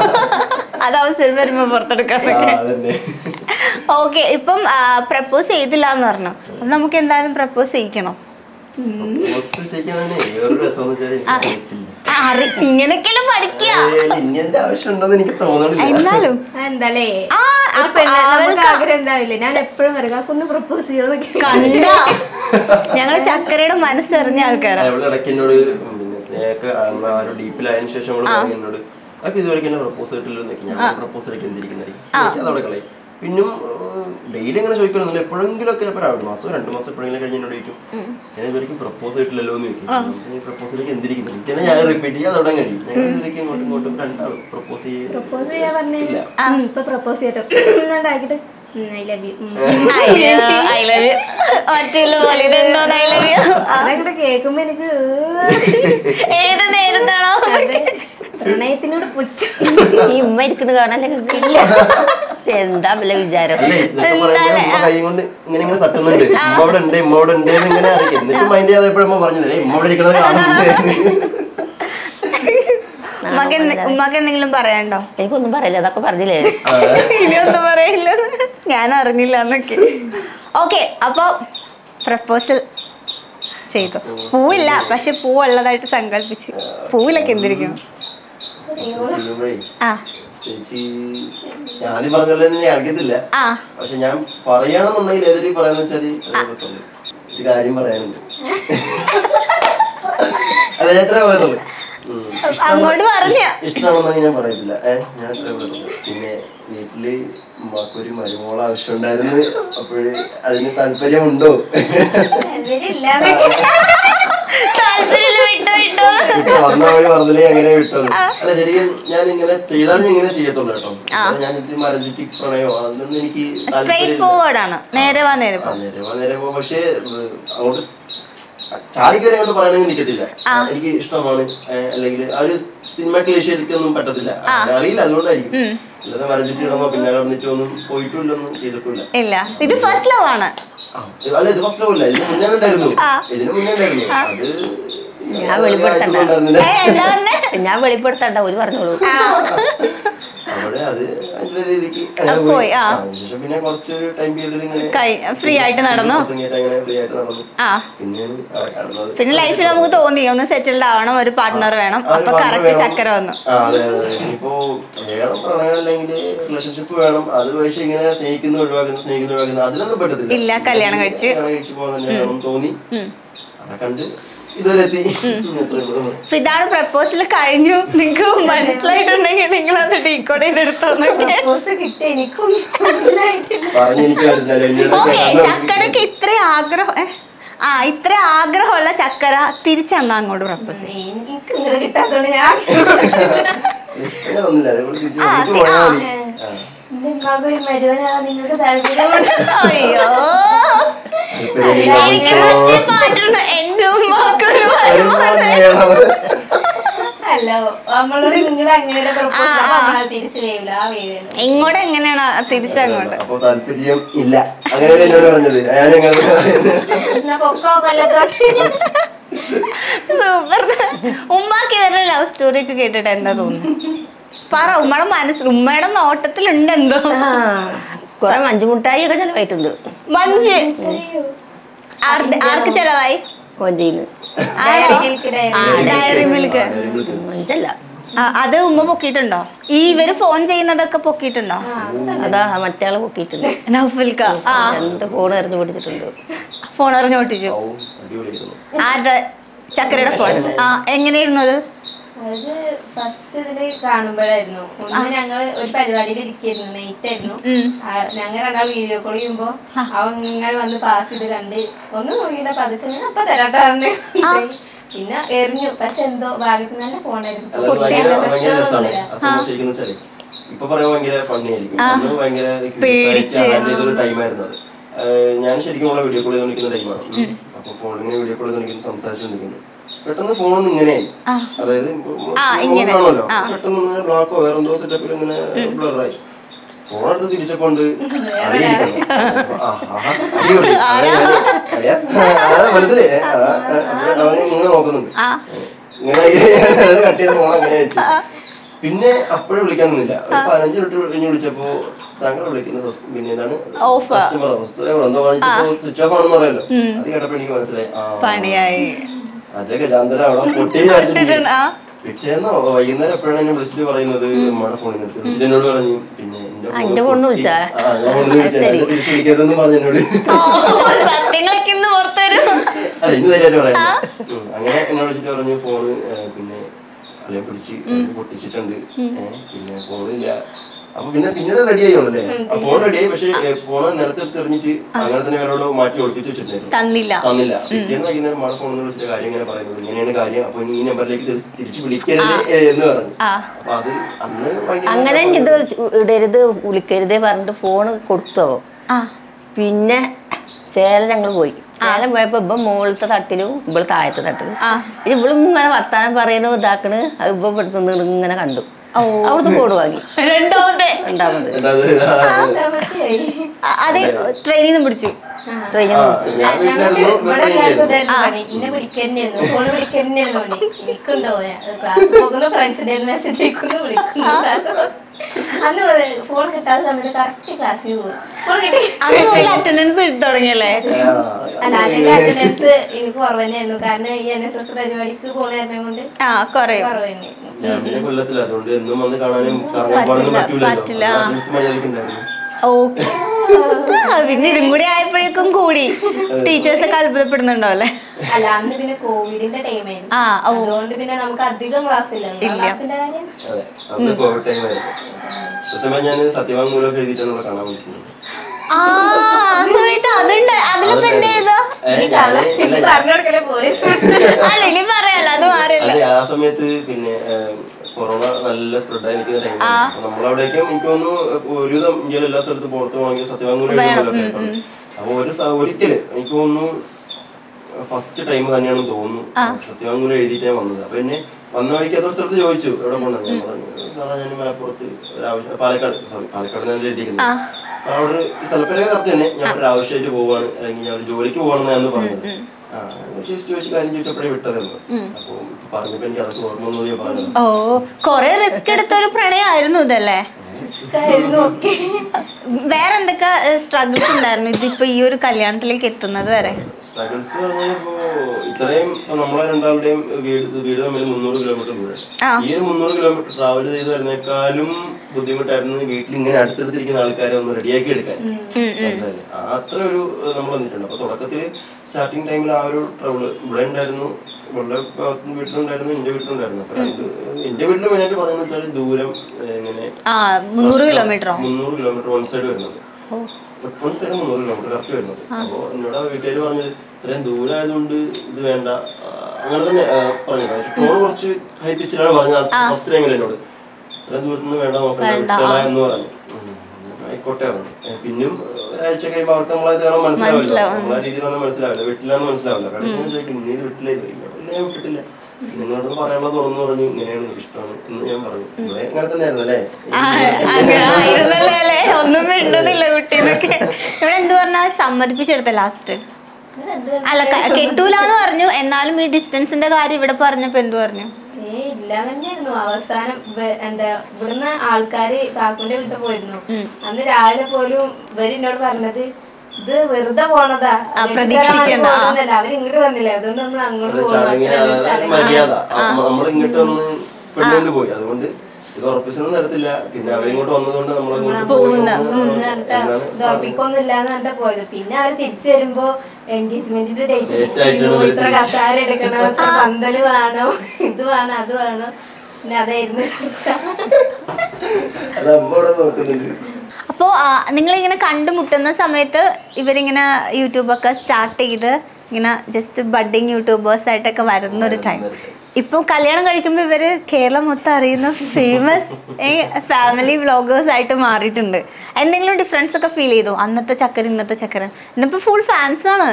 അത് അവസരം വരുമ്പോ പുറത്തെടുക്കാൻ ആ, അതന്നെ ഓക്കെ ഇപ്പം പ്രപ്പോസ് ചെയ്തില്ല എന്ന് പറഞ്ഞു അപ്പൊ നമുക്ക് എന്തായാലും പ്രപ്പോസ് ചെയ്യിക്കണം പ്രപ്പോസ് ചെയ്യാൻ തന്നെ വേറൊരു രസം എന്ന് വെച്ചാൽ എനിക്ക് അറിയത്തില്ല. ആ, അറി- ഇങ്ങനെയൊക്കെയല്ലേ പഠിക്കുക ഏയ്, ഇനി എന്റെ ആവശ്യം ഉണ്ടെന്ന് എനിക്ക് തോന്നണില്ല എന്നാലും എന്താലേ ആ, ഒരു അപ്പൊ പെണ്ണ് നമുക്ക് അവൾക്ക് ആഗ്രഹം ഉണ്ടാവില്ലേ ഞാൻ എപ്പോഴും പറയും ഒന്ന് പ്രപ്പോസ് ചെയ്യുന്നൊക്കെ കണ്ട ഞങ്ങള് ചക്കരയുടെ മനസ്സറിഞ്ഞ ആൾക്കാരാ അവള് ഇടയ്ക്ക് എന്നോട് പിന്നെ സ്നേഹമൊക്കെ അന്ന് ആ ഒരു ഡീപ്പിലായതിനു ശേഷം അവള് പറയും എന്നോട് അതൊക്കെ ഇതുവരെയ്ക്ക് എന്നെ പ്രപ്പോസ് ചെയ്തിട്ടില്ല എന്നൊക്കെ ഞാൻ പ്രപ്പോസ് എടുക്കാൻ എന്തിരിക്കുന്നത് അതവിടെ കളയും പിന്നും ഡെയിലി അങ്ങനെ ചോദിക്കണമെന്നില്ല എപ്പോഴെങ്കിലും ഒക്കെ ചിലപ്പോൾ ഒരു മാസം രണ്ട് മാസം എപ്പോഴെങ്കിലും കഴിഞ്ഞ് എന്നോട് ചോദിക്കും ഞാൻ ഇതുവരെയ്ക്കും പ്രപ്പോസ് ചെയ്തിട്ടില്ലല്ലോ എന്ന് ചോദിക്കും പ്രപ്പോസിലേക്ക് എന്തിരിക്കുന്നില്ല പിന്നെ ഞാൻ റിപ്പീറ്റ് ചെയ്യാൻ അതവിടെ കഴിയും ഞങ്ങൾ ഇതിലേക്ക് ഇങ്ങോട്ടും ഇങ്ങോട്ടും രണ്ടാളും പ്രപ്പോസ് ചെയ്യും പ്രപ്പോസ് ചെയ്യാൻ പറഞ്ഞു ഇല്ല. ഇപ്പൊ പ്രപ്പോസ് ചെയ്യട്ടോ ഉണ്ടാക്കിട്ട് I love you I love you മറ്റുള്ള പോലെ ഇതെന്തോ ഐ ലവ് യു അതങ്ങോട്ട് കേൾക്കുമ്പോ എനിക്ക് ഏത് നേരത്താണോ അതെ, പ്രണയത്തിനോട് പുച്ഛം ഈ ഉമ്മ ഇരിക്കുന്ന കാണാനേ ഇല്ല എന്താ വല്ല വിചാരം അല്ലേ ഇതൊക്കെ പറയുമ്പോൾ ഉമ്മ കൈ കൊണ്ട് ഇങ്ങനെ ഇങ്ങനെ തട്ടുന്നുണ്ട് ഉമ്മ അവിടെ ഉണ്ട് ഉമ്മ അവിടെ ഉണ്ട് എന്ന് ഇങ്ങനെ അറിയിക്കും എന്നിട്ട് മൈൻഡ് ചെയ്യാതെ എപ്പോഴും പറഞ്ഞു "ഏയ്, ഉമ്മ അവിടെ ഇരിക്കണത് കാണുന്നുണ്ട് ഉമ്മക്ക് എന്ത്- ഉമ്മക്ക് എന്തെങ്കിലും പറയാനുണ്ടോ എനിക്കൊന്നും പറയില്ല അതൊക്കെ പറഞ്ഞില്ലേ ഇനിയൊന്നും പറയില്ല ഞാൻ അറിഞ്ഞില്ല എന്നൊക്കെ ഓക്കെ അപ്പൊ പ്രപ്പോസൽ ചെയ്തു പൂവില്ല പക്ഷെ പൂവുള്ളതായിട്ട് സങ്കല്പിച്ച് പൂവിലൊക്കെ എന്തിരിക്കും ചെയ്യുമ്പോഴേ ആ ചേച്ചി ഞാൻ ആദ്യം പറഞ്ഞ പോലെ തന്നെ അറിയത്തില്ല ആ പക്ഷെ ഞാൻ പറയണമെന്നുണ്ടെങ്കിൽ ഏതൊരു പറയാന്ന് വെച്ചാല് അതേ പറ്റുള്ളൂ. ഒരു കാര്യം പറയാനുണ്ട് അതെ എത്ര പറയത്തുള്ളൂ ഉം. അങ്ങോട്ട് പറഞ്ഞ ഇഷ്ടമാണെന്നെങ്കിൽ ഞാൻ പറയത്തില്ല ഏഹ് ഞാൻ അത്രേ പറയുള്ളൂ പിന്നെ വീട്ടില് ഉമ്മാക്കൊരു മരുമോൾ ആവശ്യമുണ്ടായിരുന്നു അപ്പോഴ് അതിന് താല്പര്യമുണ്ടോ ഇവരില്ലാതെ താല്പര്യം വിട്ടു വിട്ടു വിട്ടോ വന്ന വഴി പറഞ്ഞില്ലേ അങ്ങനെ വിട്ടത് അല്ല ശരിക്കും ഞാൻ ഇങ്ങനെ ചെയ്താലും ഞാൻ ഇങ്ങനെ ചെയ്യത്തുള്ളൂ കേട്ടോ അല്ലാതെ ഞാൻ ഇത് മരം ചുറ്റി പ്രണയോ അതൊന്നും എനിക്ക് സ്ട്രേറ്റ് താല്പര്യമില്ല. ഫോർവേഡ് ആണ് നേരെ വാ നേരെ ആ, പോ നേരെ വാ, നേരെ പോ. പക്ഷേ ഉം, അങ്ങോട്ട് ചാടിക്കറി അങ്ങോട്ട് പറയണമെങ്കിൽ നിൽക്കത്തില്ല എനിക്ക് ഇഷ്ടമാണ് ഏഹ്, അല്ലെങ്കിൽ ആ ഒരു സിനിമ ക്ലേശിക്കൊന്നും പറ്റത്തില്ല അറിയില്ല അതുകൊണ്ടായിരിക്കും അല്ലാതെ മരം ചുറ്റി ഇടന്നോ പിന്നെ നടന്നിട്ടോ ഒന്നും പോയിട്ടുമില്ല ഒന്നും ചെയ്തിട്ടില്ല ഇല്ല ഇത് ഫസ്റ്റ് ലവ് ആണ് ആ, ഇത് അല്ല ഇത് ഫസ്റ്റ് ലവ് അല്ല ഇതിന് മുന്നേ ഉണ്ടായിരുന്നു ഇതിന് മുന്നേ ഉണ്ടായിരുന്നു അത് ഞാൻ വെളിപ്പെടുത്തണ്ട. ഉണ്ടായിരുന്നില്ല ഏ, എന്താ പറഞ്ഞേ ഞാൻ വെളിപ്പെടുത്തണ്ട ഒരു പറഞ്ഞോളൂ അവിടെ അത് അതിന്റെ രീതിക്ക് ആ, പോയി, ആ. അതിനുശേഷം പിന്നെ കുറച്ച് ടൈം പീരീഡിൽ ഇങ്ങനെ കൈ- free ആയിട്ട് നടന്നു? ദിവസം കഴിഞ്ഞിട്ട് അങ്ങനെ ഫ്രീ ആയിട്ട് നടന്നു ആ പിന്നെയാണ് അവിടെ കാണുന്നത് പിന്നെ ലൈഫിൽ നമുക്ക് തോന്നി ഒന്ന് സെറ്റിൽഡ് ആവണം ഒരു പാർട്ട്ണർ വേണം ആ, ഒരു അപ്പൊ partner കറക്റ്റ് വേണം. ചക്കര വന്നു ആ, അതെ അതെ ഇനിയിപ്പോ വേണം പ്രണയം അല്ലെങ്കിൽ റിലേഷൻഷിപ്പ് വേണം അത് പക്ഷെ ഇങ്ങനെ സ്നേഹിക്കുന്ന ഒഴിവാക്കുന്ന സ്നേഹിക്കുന്ന ഒഴിവാക്കുന്ന അതിലൊന്നും പറ്റത്തില്ല ഇല്ല, കല്യാണം കഴിച്ച്. കല്യാണം കഴിച്ച് പോകാൻ തന്നെ വേണം തോന്നി അതൊക്കെ കണ്ട് ഇതുവരെ എത്തി അത്രേ ഉള്ളൂ. അപ്പൊ ഇതാണ് പ്രപ്പോസൽ കഴിഞ്ഞു നിങ്ങക്ക് മനസ്സിലായിട്ടുണ്ടെങ്കിൽ നിങ്ങൾ അത് ഡീകോഡ് ചെയ്തെടുത്തോന്നൊക്കെ പ്രപ്പോസ് കിട്ടി എനിക്കൊന്നും മനസ്സിലായിട്ടില്ല പറഞ്ഞ് എനിക്ക് മനസ്സിലായില്ല എന്നോട് ഓക്കെ ചേട്ടൻ ചക്കരക്ക് ഇത്ര ആഗ്രഹം ഏ? ആ ഇത്ര ആഗ്രഹമുള്ള ചക്കര തിരിച്ചെന്നാ അങ്ങോട്ട് പ്രപ്പോസ് എനിക്ക് ഇങ്ങനെ കിട്ടാത്തോണ്ട് ഞാൻ ഇപ്പഴേ തന്നില്ല അതേപോലെ തിരിച്ച് ആ, നമുക്ക് തി- പോയാൽ ആ. മതി ആ. എന്റെ ഉമ്മാക്ക് ഒരു മരുവനാ നിങ്ങൾക്ക് താല്പര്യമുണ്ട് അയ്യോ ഇപ്പഴേ നിങ്ങൾ ഇങ്ങനെ പോയിക്കോ. മാറ്റണം എന്റെ ഉമ്മാക്കൊരു വരുമാനം വേണം. അല്ല നമ്മളോട് നിങ്ങളുടെ അങ്ങനെ പ്രപ്പോസ് നമ്മളത് തിരിച്ചു വേവില്ല ആ വേവില്ല ഇങ്ങോട്ട് എങ്ങനെയാണ് തിരിച്ചങ്ങോട്ട് അപ്പൊ താല്പര്യം ഇല്ല അങ്ങനെയല്ലേ എന്നോട് പറഞ്ഞത് ഞാൻ എങ്ങനെ എന്നാ പൊക്കോ കൊല്ലത്തോട്ട് സൂപ്പർ ഉമ്മാക്ക് ഇവരുടെ ലവ് സ്റ്റോറി ഒക്കെ കേട്ടിട്ട് എന്താ തോന്നുന്നു പറ ഉമ്മയുടെ മനസ്സിൽ ഉമ്മയുടെ നോട്ടത്തിലുണ്ട് എന്തോ ആ കുറെ മഞ്ചുമുട്ടായി ഒക്കെ ചെലവായിട്ടുണ്ട് മഞ്ച് ആരുടെ- ആർക്ക് ചെലവായി കൊഞ്ചിന്ന് ആണോ? ആ, ഡയറി മിൽക്ക് മഞ്ചല്ല അത് ഉമ്മ പൊക്കിയിട്ടുണ്ടോ ഈ ഇവര് ഫോൺ ചെയ്യുന്നതൊക്കെ പൊക്കിയിട്ടുണ്ടോ അതാ മറ്റേ ആള് പൊക്കിയിട്ടുണ്ട് നൗഫിൽക്ക ആ രണ്ട് ഫോൺ എറിഞ്ഞു പിടിച്ചിട്ടുണ്ട് ഫോൺ എറിഞ്ഞു പൊട്ടിച്ചു ഓ, അടിപൊളിയായിരുന്നു ആരുടെ ചക്കരയുടെ ഫോൺ ആ എങ്ങനെയായിരുന്നു അത് അത് ഫസ്റ്റ് ഇതില് കാണുമ്പോഴായിരുന്നു ഒന്ന് ഞങ്ങൾ ഒരു പരിപാടിയിൽ ഇരിക്കായിരുന്നു നൈറ്റ് ആയിരുന്നു ഉം. ഞങ്ങൾ രണ്ടാൾ വീഡിയോ കോൾ ചെയ്യുമ്പോ അവൻ ഇങ്ങനെ വന്ന് പാസ് ചെയ്ത് കണ്ട് ഒന്നും നോക്കിയില്ല പതുക്കെ ഇങ്ങനെ അപ്പൊ തരാട്ടോ പറഞ്ഞു പിന്നെ എറിഞ്ഞു പക്ഷെ എന്തോ ഭാഗ്യത്തിന് നല്ല ഫോണായിരുന്നു അല്ല, അത് ഭയങ്കര പൊട്ടിയാലും ഭയങ്കര രസമാണ് പ്രശ്നമൊന്നുമില്ല ആ സംഭവം ശരിക്കും വെച്ചാല് ഇപ്പൊ പറയാൻ ഭയങ്കര ഫണ്ണി ആയിരിക്കും അന്ന് ഭയങ്കര പേടിച്ച്, ഹാൻഡിൽ ചെയ്തൊരു ടൈമായിരുന്നു അത് ഏഹ് ഞാൻ ശരിക്കും ഉള്ള വീഡിയോ കോൾ ചെയ്തോണ്ടിരിക്കുന്ന ടൈമാണ് അപ്പൊ ഫോണിൽ ഇങ്ങനെ വീഡിയോ കോൾ ചെയ്തോണ്ടിരിക്കുന്നു സംസാരിച്ചോണ്ടിരിക്കുന്നു പെട്ടെന്ന് ഫോണൊന്നും ഇങ്ങനെയായി അതായത് ഇപ്പൊ ആ, നമുക്ക് ഇങ്ങനെ. കാണുമല്ലോ ആ. പെട്ടെന്ന് ഇങ്ങനെ ബ്ലോക്കോ വേറെ എന്തോ സെറ്റപ്പിൽ ഇങ്ങനെ ബ്ലറായി ഫോൺ എടുത്ത് തിരിച്ചപ്പോണ്ട് അറിയിരിക്കുന്നു ആ, ആഹാ, അടിപൊളി. അറിയാം. ആ, മനസ്സിലായി ഏ, ആ, ആ, അവന് ഇങ്ങനെ നോക്കുന്നുണ്ട് ഇങ്ങനെ കട്ട് ചെയ്ത് പോണം അങ്ങനെ വെച്ചു പിന്നെ അപ്പോഴും വിളിക്കാൻ നിന്നില്ല ഒരു പതിനഞ്ച് മിനിറ്റ് കഴിഞ്ഞ് വിളിച്ചപ്പോ താങ്കൾ വിളിക്കുന്ന ഹോസ്- പിന്നെ എന്താണ് Off ആ. കസ്റ്റമർ എന്തോ പറഞ്ഞിട്ട് സ്വിച്ച് ഓഫ് ആണെന്ന് പറയല്ലോ അത് കേട്ടപ്പോ എനിക്ക് മനസ്സിലായി ആ പണിയായി അജയ് ചാന്ദ്ര അവിടെ പൊട്ടി ഇട്ടിട്ടുണ്ട്, ആ. പിറ്റേന്നോ വൈകുന്നേരം എപ്പോഴാണ് എന്നെ വിളിച്ചിട്ട് പറയുന്നത് ഉമ്മയുടെ ഫോണിൽ നിന്ന് വിളിച്ചിട്ട് എന്നോട് പറഞ്ഞു പിന്നെ എന്റെ ആ, എന്റെ ഫോണിൽ നിന്ന് വിളിച്ചാ? ആ, ഞാൻ ഫോണിൽ നിന്ന് വിളിച്ചാ. എന്നെ തിരിച്ച് വിളിക്കരുതെന്ന് പറഞ്ഞു എന്നോട് സത്യങ്ങളൊക്കെ ഇന്ന് പുറത്തു വരും അല്ല ഇന്ന് ധൈര്യമായിട്ട് പറയാം ഉം. അങ്ങനെ എന്നോട് വിളിച്ചിട്ട് പറഞ്ഞു ഫോണ് ഏഹ്, പിന്നെ അല്ലെ പിടിച്ച് അത് പൊട്ടിച്ചിട്ടുണ്ട് ഏഹ്, പിന്നെ ഫോണില്ല അപ്പൊ പിന്നെ പിന്നീട് റെഡി ആയില്ലേ ആ ഫോൺ റെഡി ആയി പക്ഷെ ഫോണ് നിലത്ത് എടുത്ത് എറിഞ്ഞിട്ട് അങ്ങനെ തന്നെ വേറോട് മാറ്റി ഒളിപ്പിച്ച് വെച്ചിട്ടുണ്ടായിരുന്നു തന്നില്ല തന്നില്ല പിറ്റേന്ന് വൈകുന്നേരം മഴ ഫോണിൽ വിളിച്ചിട്ട് കാര്യം ഇങ്ങനെ പറയുന്നത് ഇങ്ങനെയാണ് കാര്യം അപ്പൊ ഇനി ഈ നമ്പറിലേക്ക് തിരി- തിരിച്ച് വിളിക്കരുത് ഏ, എന്ന് പറഞ്ഞു ആ. അപ്പൊ അത് അന്ന് ഭയങ്കര അങ്ങനെ ഇത് ഇടരുത് വിളിക്കരുത് പറഞ്ഞിട്ട് ഫോൺ കൊടുത്തോ ആ പിന്നെ ചേലം ഞങ്ങൾ പോയി ചേലം പോയപ്പോ ഇപ്പം മുകളിലത്തെ തട്ടിലും ഇവള് താഴത്തെ തട്ടിലും ആ. ഇത് ഇവള് ഇങ്ങനെ വർത്താനം പറയണു ഇതാക്കണ് അത് ഇപ്പൊ ഇവിടുത്തെ നിന്ന് ഇങ്ങനെ കണ്ടു അവിടുന്ന് കോട് വാങ്ങി രണ്ടാമത്തെ രണ്ടാമത് എന്താ അത്? ആ, പറ്റിയായി അ- അത് ട്രെയിനിൽ നിന്ന് പിടിച്ചു ട്രെയിനിങ് ആ, ഞാൻ വീട്ടിലായിരുന്നു ഇവിടെ ട്രെയിനിങ് എല്ലാവർക്കും ആയിരുന്നു. ഇതായിരുന്നു പണി ഇന്നെ വിളിക്കന്നെയായിരുന്നു ഫോൺ വിളിക്കന്നെയായിരുന്നു പണി എനിക്കുണ്ടോ ക്ലാസ് പോകുന്നു ഫ്രണ്ട്സിന്റെ മെസ്സേജ് അയക്കുന്നു വിളിക്കുന്നു ക്ലാസ് അന്ന് ഫോൺ കിട്ടാത്ത സമയത്ത് കറക്റ്റ് ക്ലാസ്സിൽ പോകും ഫോൺ കിട്ടി അന്ന് മുതൽ അറ്റൻഡൻസ് എടുത്തു തുടങ്ങിയല്ലേ ആ, അല്ല അതിന്റെ അറ്റൻഡൻസ് എനിക്ക് കുറവ് തന്നെയായിരുന്നു കാരണം ഈ എൻ എസ് എസ് പരിപാടിക്ക് പോണ കാരണം കൊണ്ട് ആ കുറയും കുറവ് തന്നെയായിരുന്നു ഞാൻ പിന്നെ കൊല്ലത്തില്ല അതുകൊണ്ട് എന്നും വന്ന് കാണാനും കറങ്ങാൻ പാടൊന്നും പറ്റില്ല, പറ്റൂലല്ലോ പറ്റില്ല. ഫ്രണ്ട്സ് മര്യാദയ്ക്ക് ഉണ്ടായിരുന്നു ഓക്കെ പിന്നെ ഇതും കൂടി ആയപ്പോഴേക്കും കൂടി ടീച്ചേഴ്സ് ഒക്കെ അത്ഭുതപ്പെടുന്നുണ്ടോ അല്ലേ അല്ല അന്ന് പിന്നെ കോവിഡിന്റെ ടൈമായിരുന്നു ആ ഓ അതുകൊണ്ട് പിന്നെ നമുക്ക് അധികം ക്ലാസ് ഇല്ല ക്ലാസ്സിന്റെ കാര്യം അതെ അന്ന് കോവിഡ് ടൈം ആയിരുന്നു ഒരു സമയം ഞാൻ സത്യവാങ്മൂലമൊക്കെ എഴുതിയിട്ടാണ് ഇവിടെ കാണാൻ പറ്റുന്നത് ആ ആ സമയത്ത് അതുണ്ട് അതിലിപ്പോ എന്താ എഴുതാ പറഞ്ഞു കൊടുക്കലേ പോലീസ് അല്ല ഇനി പറയല്ല അത് മാറില്ല അതെ ആ സമയത്ത് പിന്നെ ഏഹ്, കൊറോണ നല്ല സ്പ്രെഡ് ആയി നിൽക്കുന്ന ടൈം നമ്മളവിടേക്കും എനിക്ക് തോന്നുന്നു ഒരുവിധം ഇന്ത്യയിൽ എല്ലാ സ്ഥലത്തും പുറത്ത് പോകണമെങ്കിൽ സത്യവാങ്മൂലം എഴുതുന്നതൊക്കെ അപ്പൊ ഒരു സ- ഒരിക്കല് എനിക്ക് തോന്നുന്നു ഫസ്റ്റ് ടൈം തന്നെയാണെന്ന് തോന്നുന്നു സത്യവാങ്മൂലം എഴുതിയിട്ടേ വന്നത് അപ്പൊ എന്നെ വന്ന വഴിക്ക് അതൊരു സ്ഥലത്ത് ചോദിച്ചു എവിടെ പോകണം ഞാൻ പറഞ്ഞു സാറേ ഞാൻ മലപ്പുറത്ത് ഒരു ആവശ്യം പാലക്കാട് സോറി പാലക്കാട് ഞാൻ എഴുതിയിരിക്കുന്നത് അപ്പൊ അവിടെ ഒരു സ്ഥലപ്പേരൊക്കെ കറക്റ്റ് തന്നെ ഞാൻ ഒരു ആവശ്യമായിട്ട് പോവാണ് അല്ലെങ്കിൽ ഞാൻ ഒരു ജോലിക്ക് പോകണമെന്ന് ഞാൻ പറഞ്ഞത് ആ ജസ്റ്റ് ചോദിച്ചു കാര്യം ചോദിച്ചപ്പോഴേ വിട്ടതെന്ന് അപ്പൊ പറഞ്ഞപ്പോ എനിക്ക് അതൊക്കെ ഓർമ്മ ഒന്നും ഞാൻ പറഞ്ഞത് ഓ കൊറേ റിസ്ക് എടുത്തൊരു പ്രണയമായിരുന്നു ഇതല്ലേ ആയിരുന്നു ഒക്കെ വേറെ എന്തൊക്കെ സ്ട്രഗിൾസ് ഉണ്ടായിരുന്നു ഇതിപ്പോ ഈ ഒരു കല്യാണത്തിലേക്ക് എത്തുന്നത് വരെ സ്ട്രഗിൾസ് പറഞ്ഞപ്പോ ഇത്രയും ഇപ്പൊ നമ്മളെ രണ്ടാളുടെയും വീട് വീട് തമ്മിൽ മുന്നൂറ് കിലോമീറ്റർ ദൂരം ആ. ഈ ഒരു മുന്നൂറ് കിലോമീറ്റർ ട്രാവൽ ചെയ്ത് വരുന്നേക്കാളും ബുദ്ധിമുട്ടായിരുന്നു വീട്ടിൽ ഇങ്ങനെ അടുത്തടുത്തിരിക്കുന്ന ആൾക്കാരെ ഒന്ന് റെഡിയാക്കി എടുക്കാൻ മനസ്സിലായില്ലേ? ആ അത്ര ഒരു നമ്മൾ വന്നിട്ടുണ്ട് അപ്പൊ തുടക്കത്തില് സ്റ്റാർട്ടിങ് ടൈമിൽ ആ ഒരു ട്രബിള് ഇവിടെ ഉണ്ടായിരുന്നു ഇവിടെ വീട്ടിലുണ്ടായിരുന്നു എന്റെ വീട്ടിലുണ്ടായിരുന്നു അപ്പൊ രണ്ട് എന്റെ വീട്ടിൽ മെയിനായിട്ട് പറയുന്നത് വെച്ചാൽ ദൂരം ഏഹ്, ഇങ്ങനെ ആ മുന്നൂറ് കിലോമീറ്ററോ മുന്നൂറ് കിലോമീറ്റർ വൺ സൈഡ് വരുന്നത് വൺ സൈഡ് മുന്നൂറ് കിലോമീറ്റർ കറക്റ്റ് വരുന്നത് അപ്പൊ എന്നോട് വീട്ടുകാർ പറഞ്ഞത് ഇത്രയും ദൂരം ആയതുകൊണ്ട് ഇത് വേണ്ട ആ, അങ്ങനെ തന്നെ ആ, പറഞ്ഞത് പക്ഷെ ടോൺ കുറച്ച് ഹൈ പിച്ചിലാണ് പറഞ്ഞത് ഫസ്റ്റ് ടൈമിൽ എന്നോട് ഇത്രയും ദൂരത്തുനിന്ന് വേണ്ട നോക്കണ്ട വിട്ടോളാം എന്ന് പറഞ്ഞു ഉം. ആയിക്കോട്ടെ പറഞ്ഞു ഏ, പിന്നും ഒരാഴ്ച കഴിയുമ്പോൾ അവർക്ക് നമ്മളത് കാണാൻ മനസ്സിലാവില്ല നമ്മളെ രീതിയിലൊന്നും മനസ്സിലാവില്ല വീട്ടിലാന്ന് മനസ്സിലാവില്ല കാരണം ഞാൻ ചോദിക്കും നീ ഇത് വിട്ടിലേക്ക് ഇല്ല ഞാൻ വിട്ടിട്ടില്ല നിങ്ങളോട് പറയാനുള്ളത് തുറന്നു പറഞ്ഞു ഇങ്ങനെയാണ് എനിക്ക് ഇഷ്ടമാണ് എന്ന് ഞാൻ പറഞ്ഞു ഇവിടെ അങ്ങനെ തന്നെയായിരുന്നു അല്ലേ അങ്ങനെ ആയിരുന്നല്ലേ അല്ലേ ഒന്നും മിണ്ടുന്നില്ല കുട്ടീന്നൊക്കെ ഇവിടെ എന്ത് പറഞ്ഞാ സമ്മതിപ്പിച്ചെടുത്ത ലാസ്റ്റ് അല്ല ക- കെട്ടൂലാന്ന് പറഞ്ഞു എന്നാലും ഈ ഡിസ്റ്റൻസിന്റെ കാര്യം ഇവിടെ പറഞ്ഞപ്പോ എന്ത് പറഞ്ഞു ഏ ഇല്ല തന്നെയായിരുന്നു അവസാനം വെ- എന്താ ഇവിടുന്ന് ആൾക്കാര് കാക്കുന്റെ വീട്ടിൽ പോയിരുന്നു അന്ന് രാവിലെ പോലും ഇവര് എന്നോട് പറഞ്ഞത് ഇത് വെറുതെ പോണതാ പ്രതീക്ഷിക്കണ്ട, ആ. പോണതല്ല അവര് ഇങ്ങോട്ട് വന്നില്ല അതുകൊണ്ട് നമ്മൾ അങ്ങോട്ട് ഒരു ചടങ്ങിന് അതായത് മര്യാദ നമ്മൾ ഇങ്ങോട്ട് വന്ന് പെണ്ണുകൊണ്ട് പോയി അതുകൊണ്ട് ഇത് ഉറപ്പിച്ചൊന്നും തരത്തില്ല പിന്നെ അവരിങ്ങോട്ട് വന്നതുകൊണ്ട് നമ്മളങ്ങോട്ട് പോകുന്ന, ഇത് ഉറപ്പിക്കൊന്നും ഇല്ലാന്ന് പറഞ്ഞിട്ട് പോയത് പിന്നെ അവര് തിരിച്ചു വരുമ്പോ എൻഗേജ്മെന്റിന്റെ ഡേറ്റ് Date ഫിക്സ് ആയിട്ട് ചെയ്യുന്നു അവര് ഇത്ര കസാര എടുക്കണം ഇത്ര പന്തല് വേണം ഇത് വേണം അത് വേണം പിന്നെ അതായിരുന്നു ചർച്ച അത് അമ്മ ഇവിടെ നോക്കുന്നുണ്ട് അപ്പോൾ നിങ്ങളിങ്ങനെ കണ്ടുമുട്ടുന്ന സമയത്ത് ഇവരിങ്ങനെ യൂട്യൂബൊക്കെ സ്റ്റാർട്ട് ചെയ്ത് ഇങ്ങനെ ജസ്റ്റ് ബഡ്ഡിങ് യൂട്യൂബേഴ്സ് ആയിട്ടൊക്കെ വരുന്ന ഒരു ടൈം ഇപ്പം കല്യാണം കഴിക്കുമ്പോൾ ഇവര് കേരളം മൊത്തം അറിയുന്ന ഫേമസ് ഫാമിലി വ്ളോഗേഴ്സ് ആയിട്ട് മാറിയിട്ടുണ്ട് എന്തെങ്കിലും ഡിഫറൻസ് ഒക്കെ ഫീൽ ചെയ്തു അന്നത്തെ ചക്കര ഇന്നത്തെ ചക്കര ഇന്നിപ്പോ ഫുൾ ഫാൻസ് ആണ്